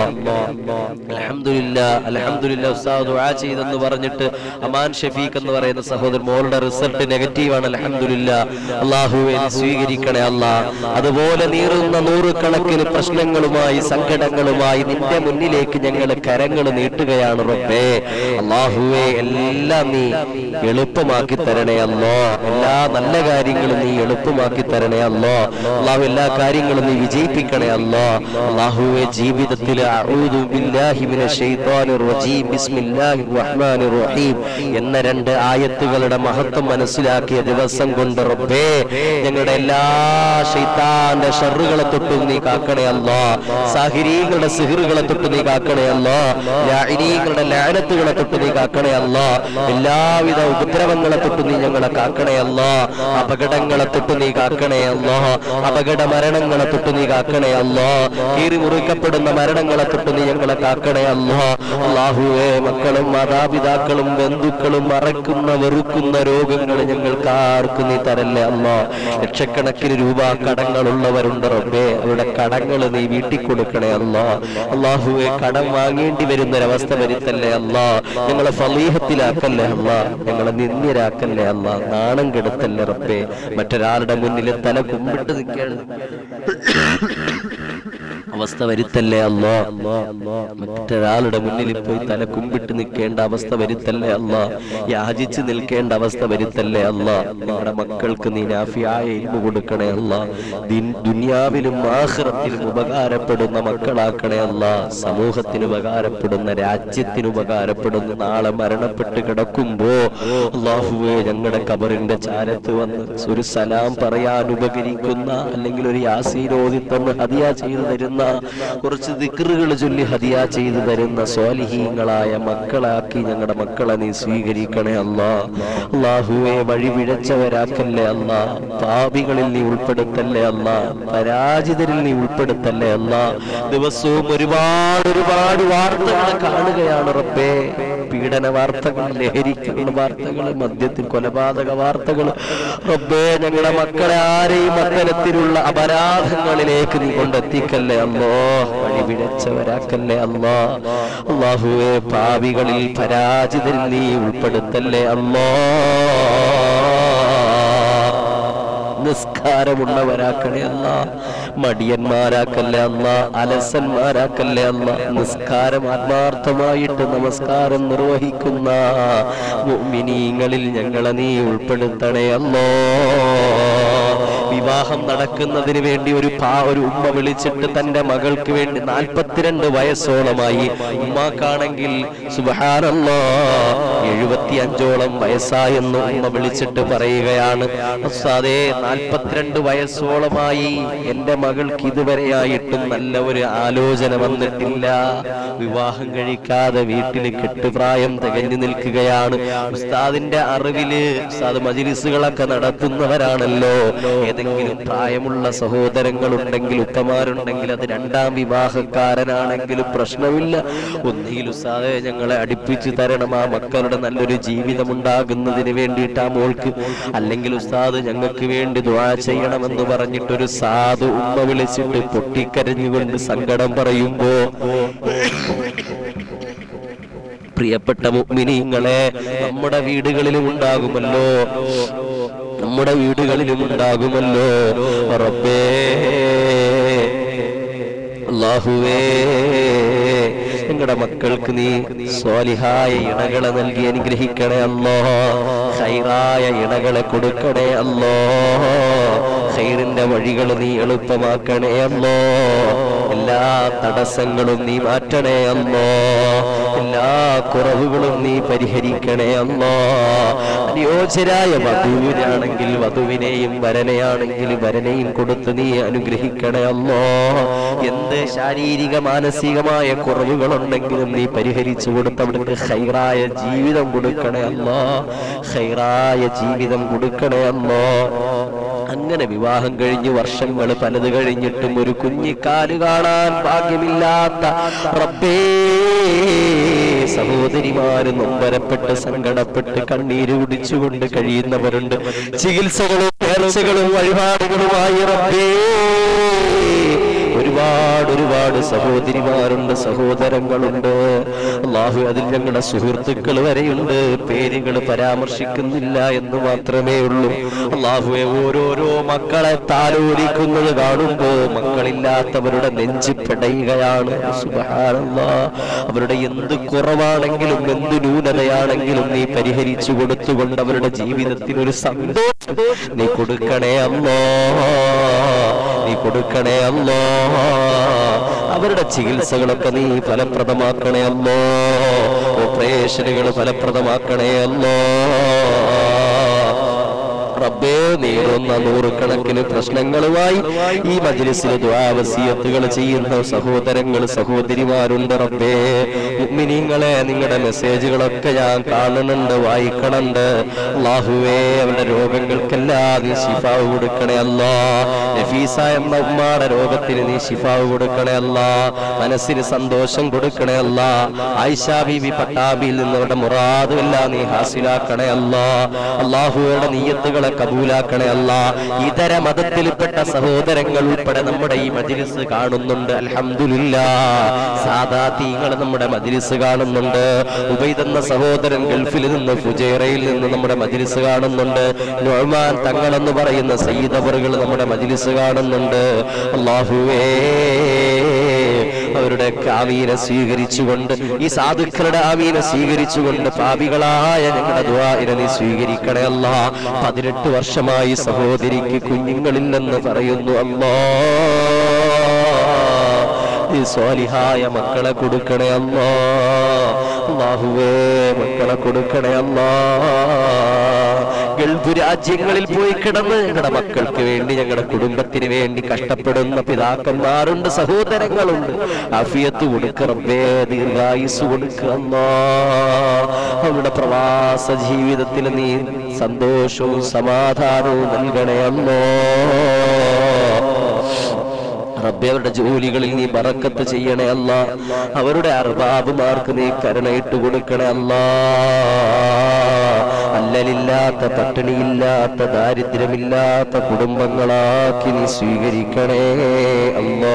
അലഹമില്ല അലഹമില്ല ഉസ്താദ് ദുആ ചെയ്തെന്ന് പറഞ്ഞിട്ട് അമാൻ ഷഫീഖ് എന്ന് പറയുന്ന സഹോദരൻ മോളുടെ റിസൾട്ട് നെഗറ്റീവ് ആണ് അലഹമില്ല അള്ളാഹുവെ നീ സ്വീകരിക്കണേ അല്ല അതുപോലെ നീറുന്ന നൂറുകണക്കിന് പ്രശ്നങ്ങളുമായി സങ്കടങ്ങളുമായി നിന്റെ മുന്നിലേക്ക് ഞങ്ങൾ കരങ്ങൾ നീട്ടുകയാണ് റബ്ബേ അള്ളാഹുവെ എല്ലാം നീ എളുപ്പമാക്കി തരണേ അല്ലോ എല്ലാ നല്ല കാര്യങ്ങളും നീ എളുപ്പമാക്കി തരണേ അല്ലോ അള്ളാഹു എല്ലാ കാര്യങ്ങളും നീ വിജയിപ്പിക്കണേ അല്ലോ അള്ളാഹുവെ ജീവിതത്തിൽ അഊദു ബില്ലാഹി മിനശ് ശൈത്വാനിർ റജീം ബിസ്മില്ലാഹിർ റഹ്മാനിർ റഹീം എന്ന രണ്ട് ആയത്തുകളുടെ മഹത്വം മനസ്സിലാക്കിയ ദിവസം കൊണ്ട് റബ്ബേ ഞങ്ങളുടെ എല്ലാ ഷൈത്താന്റെ ഷറുകളെ തൊട്ടും നീ കാക്കണേ അല്ലോ സാഹിരീകളുടെ സിഹിറുകളെ തൊട്ട് നീ കാക്കണേ അല്ലോ ലാഇനീകളുടെ ലാനത്തുകളെ തൊട്ട് നീ കാക്കണേ അല്ലോ എല്ലാവിധ ഉപദ്രവങ്ങളെ തൊട്ട് നീ ഞങ്ങളെ കാക്കണേ അല്ലോ അപകടങ്ങളെ തൊട്ട് നീ കാക്കണേ അല്ലോ അപകട മരണങ്ങളെ തൊട്ട് നീ കാക്കണേ അല്ലോ കീറി മുറിക്കപ്പെടുന്ന മരണങ്ങളെ തൊട്ട് നീ ഞങ്ങളെ കാക്കണേ അല്ലോ അള്ളാഹുവേ മക്കളും മാതാപിതാക്കളും ബന്ധുക്കളും മറക്കുന്ന വെറുക്കുന്ന രോഗങ്ങൾ ഞങ്ങൾക്ക് ആർക്കും നീ തരല്ലേ അല്ലോ ലക്ഷക്കണക്കിന് രൂപ കടങ്ങളുള്ളവരുണ്ട് റബ്ബേ അവരുടെ കടങ്ങൾ നീ വീട്ടിൽ കൊടുക്കണേ അല്ലോ അള്ളാഹുവെ കടം വാങ്ങേണ്ടി വരുന്നൊരവസ്ഥ വരുത്തല്ലേ അല്ലോ ഞങ്ങളെ ഫലീഹത്തിലാക്കല്ലേ അല്ല ഞങ്ങളെ നിന്ദ്യരാക്കല്ലേ അല്ല നാണം കെടുത്തല്ലേ റബ്ബേ മറ്റൊരാളുടെ മുന്നിൽ തല കുമ്പിട്ട് നിൽക്കേണ്ട അവസ്ഥ വരുത്തല്ലേ അല്ലോ മറ്റൊരാളുടെ മുന്നിൽ പോയി തല കുമ്പിട്ട് നിൽക്കേണ്ട അവസ്ഥ വരുത്തല്ലേ അല്ല യാചിച്ച് നിൽക്കേണ്ട അവസ്ഥ വരുത്തല്ലേ അല്ല ഞങ്ങളുടെ മക്കൾക്ക് നീ നാഫിയായ ഇൽമു കൊടുക്കണേ അല്ല ദിൻ- ദുനിയാവിലും ആഖിറത്തിലും ഉപകാരപ്പെടുന്ന മക്കളാക്കണേ അല്ല സമൂഹത്തിന് ഉപകാരപ്പെടുന്ന രാജ്യത്തിന് ഉപകാരപ്പെടുന്ന നാളെ മരണപ്പെട്ട് കിടക്കുമ്പോ അള്ളാഹുവേ ഞങ്ങളുടെ കബറിന്റെ ചാരത്ത് വന്ന് ഒരു സലാം പറയാൻ ഉപകരിക്കുന്ന അല്ലെങ്കിൽ ഒരു യാസീരോധി തന്ന് ഹദിയ ചെയ്തു തരുന്ന കുറച്ച് ദിക്റുകൾ ചൊല്ലി ഹദിയ ചെയ്തു തരുന്ന സ്വാലിഹീങ്ങളായ മക്കളാക്കി ഞങ്ങളുടെ മക്കളെ നീ സ്വീകരിക്കണേ അല്ലാ അള്ളാഹുവെ വഴി പിഴച്ചവരാക്കല്ലേ അല്ല പാപികളിൽ നീ ഉൾപ്പെടുത്തല്ലേ അല്ല പരാജിതരിൽ നീ ഉൾപ്പെടുത്തല്ലേ അല്ല ദിവസവും ഒരുപാട് ഒരുപാട് വാർത്തകൾ കാണുകയാണ് റബ്ബേ പീഡന വാർത്തകൾ ലഹരിക്കുന്ന വാർത്തകൾ മദ്യത്തിൽ കൊലപാതക വാർത്തകൾ റബ്ബേ ഞങ്ങളുടെ മക്കളെ ആരെയും അത്തരത്തിലുള്ള അപരാധങ്ങളിലേക്ക് നീ കൊണ്ടെത്തിക്കല്ലേ അല്ലോ വഴി പിഴച്ചവരാക്കല്ലേ അല്ലോ അള്ളാഹുവെ പാവികളിൽ പരാജിതരിൽ നീ ഉൾപ്പെടുത്തല്ലേ അല്ലോ നിസ്കാരമുള്ളവരാക്കണേ അല്ല മടിയന്മാരാക്കല്ലേ അല്ല അലസന്മാരാക്കല്ലേ അല്ല നിസ്കാരം ആത്മാർത്ഥമായിട്ട് നമസ്കാരം നിർവഹിക്കുന്ന മുഅ്മിനീങ്ങളിൽ ഞങ്ങളെ നീ ഉൾപ്പെടുത്തണേ അല്ലോ വിവാഹം നടക്കുന്നതിന് വേണ്ടി ഒരു പാ ഒരു ഉമ്മ വിളിച്ചിട്ട് തന്റെ മകൾക്ക് വേണ്ടി നാൽപ്പത്തിരണ്ട് വയസ്സോളമായി ഉമ്മാക്കാണെങ്കിൽ സുബഹാനല്ലോ എഴുപത്തി അഞ്ചോളം വയസ്സായെന്ന് ഉമ്മ വിളിച്ചിട്ട് പറയുകയാണ് ഉസ്താദേ നാൽപ്പത്തിരണ്ട് വയസ്സോളമായി എന്റെ മകൾക്ക് ഇതുവരെയായിട്ടും നല്ല ഒരു ആലോചന വന്നിട്ടില്ല വിവാഹം കഴിക്കാതെ വീട്ടിൽ കെട്ടുപ്രായം തികഞ്ഞു നിൽക്കുകയാണ് ഉസ്താദിന്റെ അറിവില് ഉസ്താദ് മജിലിസുകളൊക്കെ നടത്തുന്നവരാണല്ലോ ഏതെങ്കിലും പ്രായമുള്ള സഹോദരങ്ങൾ ഉണ്ടെങ്കിൽ ഉപ്പമാരുണ്ടെങ്കിൽ അത് രണ്ടാം വിവാഹക്കാരനാണെങ്കിലും പ്രശ്നമില്ല ഒന്നുകിൽ ഉസ്താദെ ഞങ്ങളെ അടുപ്പിച്ചു തരണം ആ മക്കളുടെ നല്ലൊരു ജീവിതം ഉണ്ടാകുന്നതിന് വേണ്ടിയിട്ട് ആ മോൾക്ക് അല്ലെങ്കിൽ ഉസ്താദ് ഞങ്ങൾക്ക് വേണ്ടി ദ്വാ ചെയ്യണമെന്ന് പറഞ്ഞിട്ടൊരു സാധു ഉമ്മ വിളിച്ചിട്ട് പൊട്ടിക്കരഞ്ഞുകൊണ്ട് സങ്കടം പറയുമ്പോ പ്രിയപ്പെട്ട മുഅ്മിനീങ്ങളെ നമ്മുടെ വീടുകളിലും ഉണ്ടാകുമല്ലോ നമ്മുടെ വീടുകളിലും ഉണ്ടാകുമല്ലോ റബ്ബേ അല്ലാഹുവേ ഞങ്ങളുടെ മക്കൾക്ക് നീ സ്വാലിഹായ ഇണകളെ നൽകി അനുഗ്രഹിക്കണേ അല്ലോ ഹൈറായ ഇണകളെ കൊടുക്കണേ അല്ലോ ഹൈറിന്റെ വഴികൾ നീ എളുപ്പമാക്കണേ അല്ലോ എല്ലാ തടസ്സങ്ങളും നീ മാറ്റണേ അല്ലോ എല്ലാ കുറവുകളും നീ പരിഹരിക്കണേ അല്ലോ അനുയോജ്യരായ വധുവിനാണെങ്കിൽ വധുവിനെയും വരനെയാണെങ്കിൽ വരനെയും കൊടുത്ത് നീ അനുഗ്രഹിക്കണേ അല്ലോ എന്ത് ശാരീരിക മാനസികമായ കുറവുകളുണ്ടെങ്കിലും നീ പരിഹരിച്ചു കൊടുത്ത് അവിടുത്തെ ഹൈറായ ജീവിതം കൊടുക്കണേ അല്ലോ ഹൈറായ ജീവിതം കൊടുക്കണേ അല്ലോ അങ്ങനെ വിവാഹം കഴിഞ്ഞ് വർഷങ്ങൾ പലത് കഴിഞ്ഞിട്ടും ഒരു കുഞ്ഞിക്കാല് കാണാൻ ഭാഗ്യമില്ലാത്ത റബ്ബേ സഹോദരിമാര് നൊമ്പരപ്പെട്ട് സങ്കടപ്പെട്ട് കണ്ണീര് കുടിച്ചുകൊണ്ട് കഴിയുന്നവരുണ്ട് ചികിത്സകളും നേർച്ചകളും വഴിപാടുകളുമായി റബ്ബേ ഒരുപാട് ഒരുപാട് സഹോദരിമാരുണ്ട് സഹോദരങ്ങളുണ്ട് അള്ളാഹു അതിൽ ഞങ്ങളുടെ സുഹൃത്തുക്കൾ വരെയുണ്ട് പേരുകൾ പരാമർശിക്കുന്നില്ല എന്ന് മാത്രമേ ഉള്ളൂ അള്ളാഹുവെ ഓരോരോ മക്കളെ താലോലിക്കുന്നത് കാണുമ്പോ മക്കളില്ലാത്തവരുടെ നെഞ്ച് പിടയുകയാണ് സുബ്ഹാനല്ലാ അവരുടെ എന്ത് കുറവാണെങ്കിലും എന്ത് ന്യൂനതയാണെങ്കിലും നീ പരിഹരിച്ചു കൊടുത്തുകൊണ്ട് അവരുടെ ജീവിതത്തിൽ ഒരു സന്തോഷം നീ കൊടുക്കണേ അല്ലോ നീ കൊടുക്കണേ അല്ലോ അവരുടെ ചികിത്സകളൊക്കെ നീ ഫലപ്രദമാക്കണേ അല്ലോ ഓപ്പറേഷനുകൾ ഫലപ്രദമാക്കണേ അല്ലോ റബ്ബേ നേരുന്ന നൂറുകണക്കിന് പ്രശ്നങ്ങളുമായി ഈ മജ്ലിസിൽ ദ്വാവസീയത്തുകൾ ചെയ്യുന്ന സഹോദരങ്ങൾ സഹോദരിമാരുണ്ട് റബ്ബേ മുഅ്മിനീങ്ങളെ നിങ്ങളുടെ മെസ്സേജുകളൊക്കെ ഞാൻ കാണുന്നുണ്ട് വായിക്കണുണ്ട് അല്ലാഹുവേ അവരുടെ രോഗങ്ങൾക്കെല്ലാം നീ ശിഫാവ് കൊടുക്കണേ അല്ലാ നഫീസ എന്ന ഉമ്മാടെ രോഗത്തിന് നീ ശിഫാവ് കൊടുക്കണേ അല്ലാ മനസ്സിന് സന്തോഷം കൊടുക്കണേ അല്ലാ ആയിഷ ബീബി പട്ടാബിയിൽ നിന്നവരുടെ മുറാദുമെല്ലാം നീ ഹാസിലാക്കണേ അല്ലാ അള്ളാഹുവയുടെ നീയത്തുകളെ കബൂലാക്കണേ അല്ല ഇതര മതത്തിൽപ്പെട്ട സഹോദരങ്ങൾ ഉൾപ്പെടെ നമ്മുടെ ഈ മജിലിസ് കാണുന്നുണ്ട് അൽഹംദുലില്ല സാധാ തീങ്ങൾ നമ്മുടെ മജിലിസ് കാണുന്നുണ്ട് ഉബൈദ് എന്ന സഹോദരൻ ഗൾഫിൽ നിന്ന് ഫുജേറയിൽ നിന്ന് നമ്മുടെ മജിലിസ് കാണുന്നുണ്ട് നൊമാൻ തങ്ങൾ എന്ന് പറയുന്ന സയ്യിദവറുകൾ നമ്മുടെ മജിലിസ് കാണുന്നുണ്ട് അള്ളാഹുവേ അവരുടെ ആമീനെ സ്വീകരിച്ചുകൊണ്ട് ഈ സാധുക്കളുടെ ആമീനെ സ്വീകരിച്ചുകൊണ്ട് പാപികളായ ഞങ്ങളുടെ ദ്വാരിനെ നീ സ്വീകരിക്കണേ അല്ല പതിനെട്ട് വർഷമായി സഹോദരിക്ക് കുഞ്ഞുങ്ങളില്ലെന്ന് പറയുന്നു അല്ലാ ഈ സ്വാലിഹായ മക്കളെ കൊടുക്കണേ അല്ലാ അല്ലാഹുവേ മക്കളെ കൊടുക്കണേ അല്ലാ ഗൾഫ് രാജ്യങ്ങളിൽ പോയി കിടന്ന് ഞങ്ങളുടെ മക്കൾക്ക് വേണ്ടി ഞങ്ങളുടെ കുടുംബത്തിന് വേണ്ടി കഷ്ടപ്പെടുന്ന പിതാക്കന്മാരുണ്ട് സഹോദരങ്ങളുണ്ട് അഫിയത്ത് കൊടുക്കറബേ ദീർഘായുസ് കൊടുക്കുന്ന അവരുടെ പ്രവാസ ജീവിതത്തിൽ നീ സന്തോഷവും സമാധാനവും നൽകണേ അല്ലോ റബ്ബെ അവരുടെ ജോലികളിൽ നീ ബറക്കത്ത് ചെയ്യണേ അല്ല അവരുടെ അർബാബുമാർക്ക് നീ കരുണയിട്ട് കൊടുക്കണേ അല്ല അല്ലലില്ലാത്ത പട്ടിണിയില്ലാത്ത ദാരിദ്ര്യമില്ലാത്ത കുടുംബങ്ങളാക്കി നീ സ്വീകരിക്കണേ അല്ലാ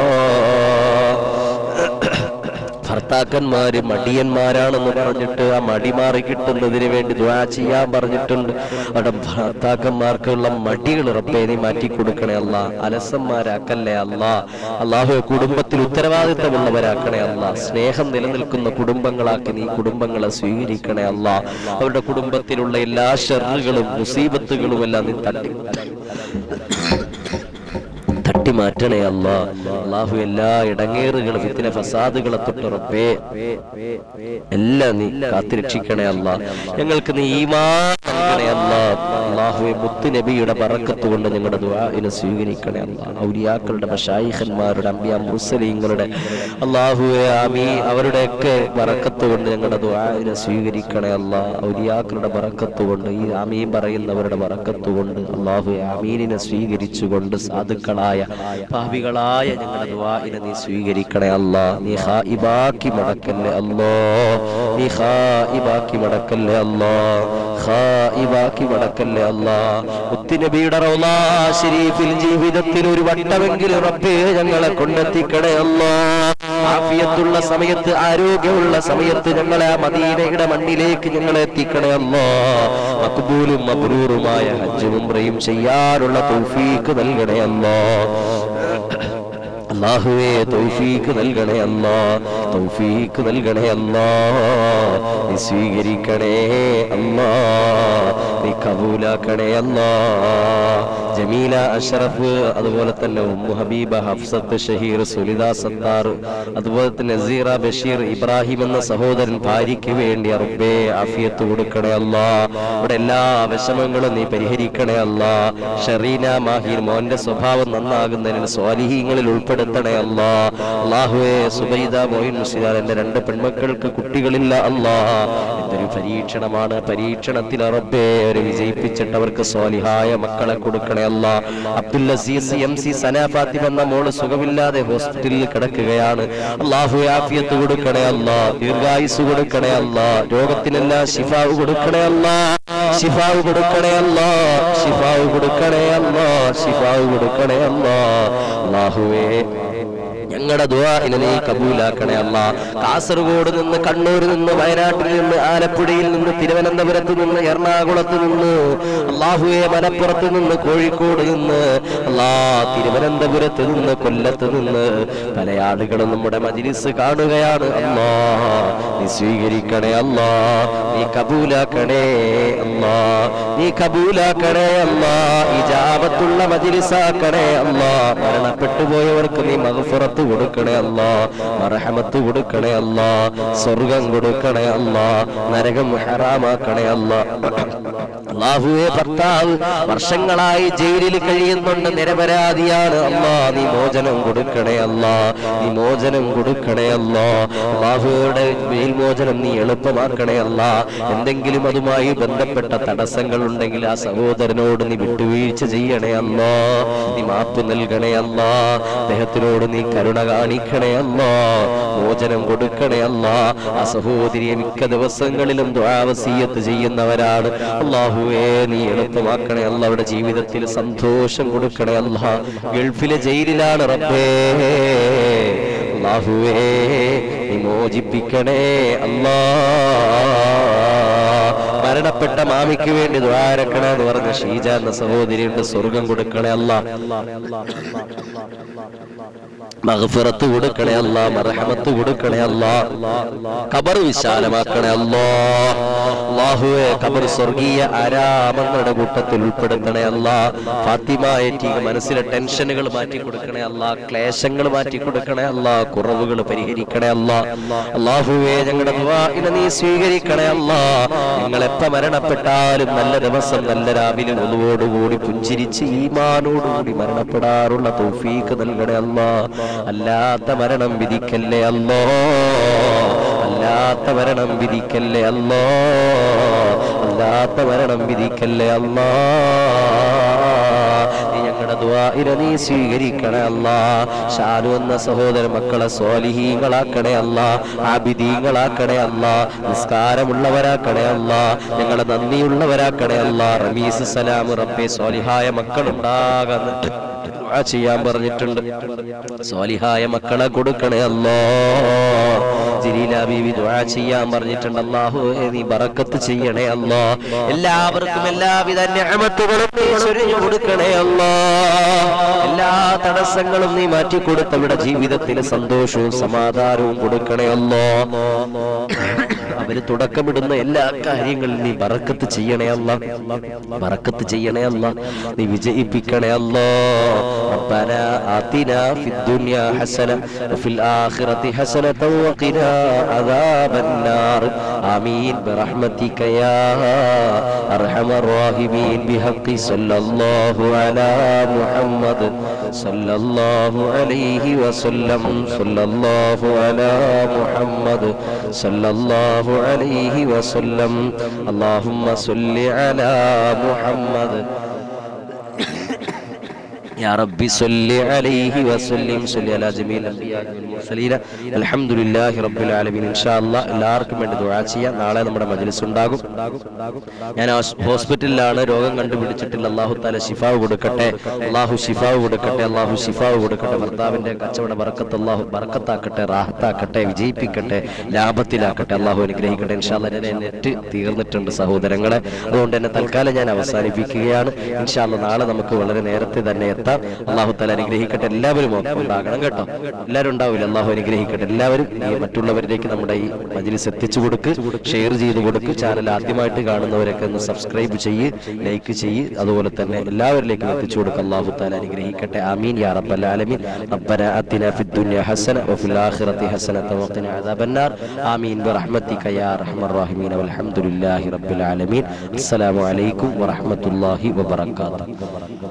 ഭർത്താക്കന്മാര് മടിയന്മാരാണെന്ന് പറഞ്ഞിട്ട് ആ മടി മാറി കിട്ടുന്നതിന് വേണ്ടി ദ്വാ ചെയ്യാൻ പറഞ്ഞിട്ടുണ്ട് അവിടെ ഭർത്താക്കന്മാർക്കുള്ള മടികൾ റബ്ബേ നീ മാറ്റി കൊടുക്കണേ അല്ല അലസന്മാരാക്കല്ലേ അല്ല അള്ളാഹു കുടുംബത്തിൽ ഉത്തരവാദിത്തമുള്ളവരാക്കണേ അല്ല സ്നേഹം നിലനിൽക്കുന്ന കുടുംബങ്ങളാക്കി നീ കുടുംബങ്ങളെ സ്വീകരിക്കണേ അല്ല അവരുടെ കുടുംബത്തിലുള്ള എല്ലാ ഷെറുകളും മുസീബത്തുകളും എല്ലാം നീ തട്ടി തട്ടി മാറ്റണേ അല്ല അള്ളാഹു എല്ലാ ഇടങ്ങേറുകളും ഇതിനെ ഫസാദുകളെ തൊട്ട് റബ്ബേ എല്ലാം നീ കാത്തിരക്ഷിക്കണേ അല്ല ഞങ്ങൾക്ക് നീ ഈമാൻ നൽകണേ അല്ല അള്ളാഹുവെ മുത്ത് നബിയുടെ ബറക്കത്ത് കൊണ്ട് ഞങ്ങളുടെ ദുആഇനെ സ്വീകരിക്കണേ അല്ല ഔലിയാക്കളുടെ മഷായിഖന്മാരുടെ അമ്പിയ മുസ്ലിങ്ങളുടെ അള്ളാഹുവെ ആമീ അവരുടെയൊക്കെ ബറക്കത്ത് കൊണ്ട് ഞങ്ങളുടെ ദുആഇനെ സ്വീകരിക്കണേ അല്ല ഔലിയാക്കളുടെ ബറക്കത്ത് കൊണ്ട് ഈ ആമീൻ പറയുന്നവരുടെ ബറക്കത്ത് കൊണ്ട് അള്ളാഹു ആമീനിനെ സ്വീകരിച്ചുകൊണ്ട് സാധുക്കളായ പാപികളായ ഞങ്ങളുടെ ദുആഇനെ നീ സ്വീകരിക്കണേ അല്ല നീ ഹായിബാക്കി മടക്കല്ലേ അല്ലോ നീ ഹായിബാക്കി മടക്കല്ലേ അല്ലോ ഹായിബാക്കി മടക്കല്ലേ അല്ലാ മുത്തുനബിയുടെ റൗലാ ശരീഫിൽ ജീവിതത്തിൽ ഒരു വട്ടമെങ്കിലും റബ്ബേ ഞങ്ങളെ കൊണ്ടെത്തിക്കണേ അല്ലോ ആഫിയത്തുള്ള സമയത്ത് ആരോഗ്യമുള്ള സമയത്ത് ഞങ്ങളെ ആ മദീനയുടെ മണ്ണിലേക്ക് ഞങ്ങളെ എത്തിക്കണേ അല്ലോ മക്ബൂലും മബ്രൂറുമായ ഹജ്ജും ഉംറയും ചെയ്യാനുള്ള തൗഫീക്ക് നൽകണേ അല്ലോ അള്ളാഹുവേ തൗഫീക്ക് നൽകണേ അല്ലാ തൗഫീക്ക് നൽകണേ അല്ലാ നീ സ്വീകരിക്കണേ അല്ലാ നീ കബൂലാക്കണേ അല്ലാ ജമീല അഷ്റഫ് അതുപോലെ തന്നെ ഉമ്മു ഹബീബ ഹഫ്സത്ത് ഷഹീർ സുലിദ സത്താർ അതുപോലെ തന്നെ നസീറ ബഷീർ ഇബ്രാഹിം എന്ന സഹോദരൻ ഭാര്യയ്ക്ക് വേണ്ടി അറുബേ ആഫിയത്ത് കൊടുക്കണേ അല്ലാ ഇവിടെ എല്ലാ വിഷമങ്ങളും നീ പരിഹരിക്കണേ അല്ലാ ഷറീന മാഹിർ മോന്റെ സ്വഭാവം നന്നാകുന്നതിന് സ്വാലിഹീങ്ങളിൽ ഉൾപ്പെടുത്തണേ അല്ലാ അള്ളാഹുവേ സുബൈദ മോയിൻ മുസ്ലിദാർ എന്റെ രണ്ട് പെൺമക്കൾക്ക് കുട്ടികളില്ല അല്ലാ എന്തൊരു പരീക്ഷണമാണ് പരീക്ഷണത്തിൽ അറബേ അവരെ വിജയിപ്പിച്ചിട്ട് അവർക്ക് സ്വാലിഹായ മക്കളെ കൊടുക്കണേ അല്ല അബ്ദുൽ അസീസ് എം സി സന ഫാത്തിമ എന്ന മോള് സുഖമില്ലാതെ ഹോസ്പിറ്റലിൽ കിടക്കുകയാണ് അള്ളാഹു ആഫിയത്ത് കൊടുക്കണേ അല്ല ദീർഘായുസ് കൊടുക്കണേ അല്ല രോഗത്തിനെല്ലാം ശിഫാവ് കൊടുക്കണേ അല്ല ശിഫാവ് കൊടുക്കണേ അല്ല ശിഫാവ് കൊടുക്കണേ അല്ല ശിഫാവ് കൊടുക്കണേ അല്ല അള്ളാഹുവേ ഞങ്ങളുടെ ദുആഇനെ നീ കബൂലാക്കണേ അല്ല കാസർഗോഡ് നിന്ന് കണ്ണൂരിൽ നിന്ന് വയനാട്ടിൽ നിന്ന് ആലപ്പുഴയിൽ നിന്ന് തിരുവനന്തപുരത്ത് നിന്ന് എറണാകുളത്ത് നിന്ന് അള്ളാഹുവെ മലപ്പുറത്ത് നിന്ന് കോഴിക്കോട് നിന്ന് അല്ലാ തിരുവനന്തപുരത്ത് നിന്ന് കൊല്ലത്ത് നിന്ന് പല ആളുകളും നമ്മുടെ മജിലിസ് കാണുകയാണ് അല്ലാ നീ സ്വീകരിക്കണേ അല്ലാ നീ കബൂലാക്കണേ അല്ലാ നീ കബൂലാക്കണേ അല്ലാ ഇജാബത്തുള്ള മജിലിസാക്കണേ അല്ലാ മരണപ്പെട്ടു പോയവർക്ക് നീ മഹഫുറത്ത് കൊടുക്കണേ അല്ലാ മറഹമത്ത് കൊടുക്കണേ അല്ലാ സ്വർഗം കൊടുക്കണേ അല്ലാ നരകം ഹറാമാക്കണേ അല്ലാ അള്ളാഹുവെ ഭർത്താവ് വർഷങ്ങളായി ജയിലിൽ കഴിയുന്നുണ്ട് നിരപരാധിയാണ് അല്ലാ നീ മോചനം കൊടുക്കണേ അല്ലാ നീ മോചനം കൊടുക്കണേ അല്ലാ അള്ളാഹുയുടെ മേൽമോചനം നീ എളുപ്പമാക്കണേ അല്ലാ എന്തെങ്കിലും അതുമായി ബന്ധപ്പെട്ട തടസ്സങ്ങൾ ഉണ്ടെങ്കിൽ ആ സഹോദരനോട് നീ വിട്ടുവീഴ്ച ചെയ്യണേ അല്ലാ നീ മാപ്പ് നൽകണേ അല്ലാ അദ്ദേഹത്തിനോട് നീ കരുണ കാണിക്കണേ അല്ലാ മോചനം കൊടുക്കണേ അല്ലാ ആ സഹോദരിയെ മിക്ക ദിവസങ്ങളിലും ദ്വാവസീയത്ത് ചെയ്യുന്നവരാണ് അള്ളാഹുവേ നീ എളുപ്പമാക്കണേ അല്ല അവരുടെ ജീവിതത്തിൽ സന്തോഷം കൊടുക്കണേ അല്ല ഗൾഫിലെ ജയിലിലാണ് റബ്ബേ അള്ളാഹുവേ നീ മോചിപ്പിക്കണേ അല്ലാ മരണപ്പെട്ട മാമിക്ക് വേണ്ടി ദ്വാരക്കണേ എന്ന് പറഞ്ഞ ഷീജ എന്ന സഹോദരിയുണ്ട് സ്വർഗം കൊടുക്കണേ അല്ല മഗ്ഫിറത്ത് കൊടുക്കണേ അല്ല മർഹമത്ത് കൊടുക്കണേ അല്ല ഖബർ വിശാലമാക്കണേ അല്ലോ അല്ലാഹുവേ ഖബർ സ്വർഗീയ ആരാമങ്ങളുടെ കൂട്ടത്തിൽ ഉൾപ്പെടുത്തണേ അല്ല ഫാത്തിമ ഏറ്റി മനസ്സിലെ ടെൻഷനുകൾ മാറ്റി കൊടുക്കണേ അല്ല ക്ലേശങ്ങൾ മാറ്റി കൊടുക്കണേ അല്ല കുറവുകൾ പരിഹരിക്കണേ അല്ല അല്ലാഹുവേ ഞങ്ങളുടെ ദുആഇനെ നീ സ്വീകരിക്കണേ അല്ല ഞങ്ങൾ എപ്പ മരണപ്പെട്ടാലും നല്ല ദിവസം നല്ല രാവിലെ ഒന്നുവോടുകൂടി പുഞ്ചിരിച്ച് ഈമാനോടുകൂടി മരണപ്പെടാറുള്ള തൗഫീക്ക് നൽകണേ അല്ല അല്ലാത്ത മരണം വിധിക്കല്ലേ അല്ലോ അല്ലാത്ത മരണം വിധിക്കല്ലേ അല്ലോ അല്ലാത്ത മരണം വിധിക്കല്ലേ അല്ലാ നീ ഞങ്ങളുടെ ദുആഇനെ നീ സ്വീകരിക്കണേ അല്ല ഷാനു എന്ന സഹോദര മക്കളെ സ്വാലിഹീങ്ങളാക്കണേ അല്ല ആബിദീങ്ങളാക്കണേ അല്ല നിസ്കാരമുള്ളവരാക്കണേ അല്ല ഞങ്ങളെ നന്ദിയുള്ളവരാക്കണേ അല്ല റമീസ് സലാം റബ്ബെ സ്വാലിഹായ മക്കളുണ്ടാകാൻ ദുആ ചെയ്യാൻ പറഞ്ഞിട്ടുണ്ട് സ്വാലിഹായ മക്കളെ കൊടുക്കണേ അല്ലോ ജലീല ബീവി ദുആ ചെയ്യാൻ പറഞ്ഞിട്ടുണ്ട് അല്ലാഹു നീ ബറക്കത്ത് ചെയ്യണേ അല്ലോ എല്ലാവർക്കും എല്ലാവിധ നിഅമത്തുകളും നീ ചൊരിഞ്ഞു കൊടുക്കണേ അല്ലോ എല്ലാ തടസ്സങ്ങളും നീ മാറ്റി കൊടുത്തവരുടെ ജീവിതത്തിൽ സന്തോഷവും സമാധാനവും കൊടുക്കണേ അല്ലോ അവര് തുടക്കമിടുന്ന എല്ലാ കാര്യങ്ങളും നീ ബറക്കത്ത് ചെയ്യണേ അല്ല ബറക്കത്ത് ചെയ്യണേ അല്ല നീ വിജയിപ്പിക്കണേ അല്ലോ ربنا آتنا في الدنيا حسنة وفي الآخرة حسنة وقنا عذاب النار آمين برحمتك يا أرحم الراحمين بحق صلى الله على محمد صلى الله عليه وسلم صلى الله على محمد صلى الله عليه وسلم اللهم صل على محمد يا ربي صل عليه وسلم صل على جميع الانبياء والمرسلين الحمد لله رب العالمين ان شاء الله എല്ലാവർക്കും വേണ്ടി ദുആ ചെയ്യാം നാളെ നമ്മുടെ മജ്ലിസ് ഉണ്ടാകും ഞാൻ ഹോസ്- ഹോസ്പിറ്റലിലാണ് രോഗം കണ്ടുപിടിച്ചിട്ടില്ല അള്ളാഹു താല ശിഫാവ് കൊടുക്കട്ടെ അള്ളാഹു ശിഫാവ് കൊടുക്കട്ടെ അള്ളാഹു ശിഫാവ് കൊടുക്കട്ടെ ഭർത്താവിന്റെ കച്ചവട ബറക്കത്ത് അള്ളാഹു ബറക്കത്താക്കട്ടെ റാഹത്താക്കട്ടെ വിജയിപ്പിക്കട്ടെ ലാഭത്തിലാക്കട്ടെ അള്ളാഹു അനുഗ്രഹിക്കട്ടെ ഇൻഷാല്ല എന്റെ നെറ്റ് തീർന്നിട്ടുണ്ട് സഹോദരങ്ങളെ അതുകൊണ്ട് തന്നെ തൽക്കാലം ഞാൻ അവസാനിപ്പിക്കുകയാണ് ഇൻഷാല്ല നാളെ നമുക്ക് വളരെ നേരത്തെ തന്നെ എത്താം അള്ളാഹു താല അനുഗ്രഹിക്കട്ടെ എല്ലാവരും ഒപ്പം ഉണ്ടാകണം കേട്ടോ എല്ലാവരും ഉണ്ടാവില്ല അള്ളാഹു അനുഗ്രഹിക്കട്ടെ എല്ലാവരും ഈ മറ്റുള്ളവരിലേക്ക് നമ്മുടെ ഈ മജ്ലിസ് എത്തിച്ചു കൊടുക്ക് ഷെയർ ചെയ്ത് കൊടുക്ക് ചാനൽ ആദ്യമായിട്ട് കാണുന്നവരൊക്കെ ഒന്ന് സബ്സ്ക്രൈബ് ചെയ്യ് ലൈക്ക് ചെയ്യ് അതുപോലെ തന്നെ എല്ലാവരിലേക്കും എത്തിച്ചു കൊടുക്കുക അള്ളാഹു താല അനുഗ്രഹിക്കട്ടെ ആമീൻ യാ റബ്ബൽ ആലമീൻ ربنا آتنا في الدنيا حسنة وفي الآخرة حسنة وقنا عذاب النار آمين برحمتك يا أرحم الراحمين والحمد لله رب العالمين السلام عليكم ورحمة الله وبركاته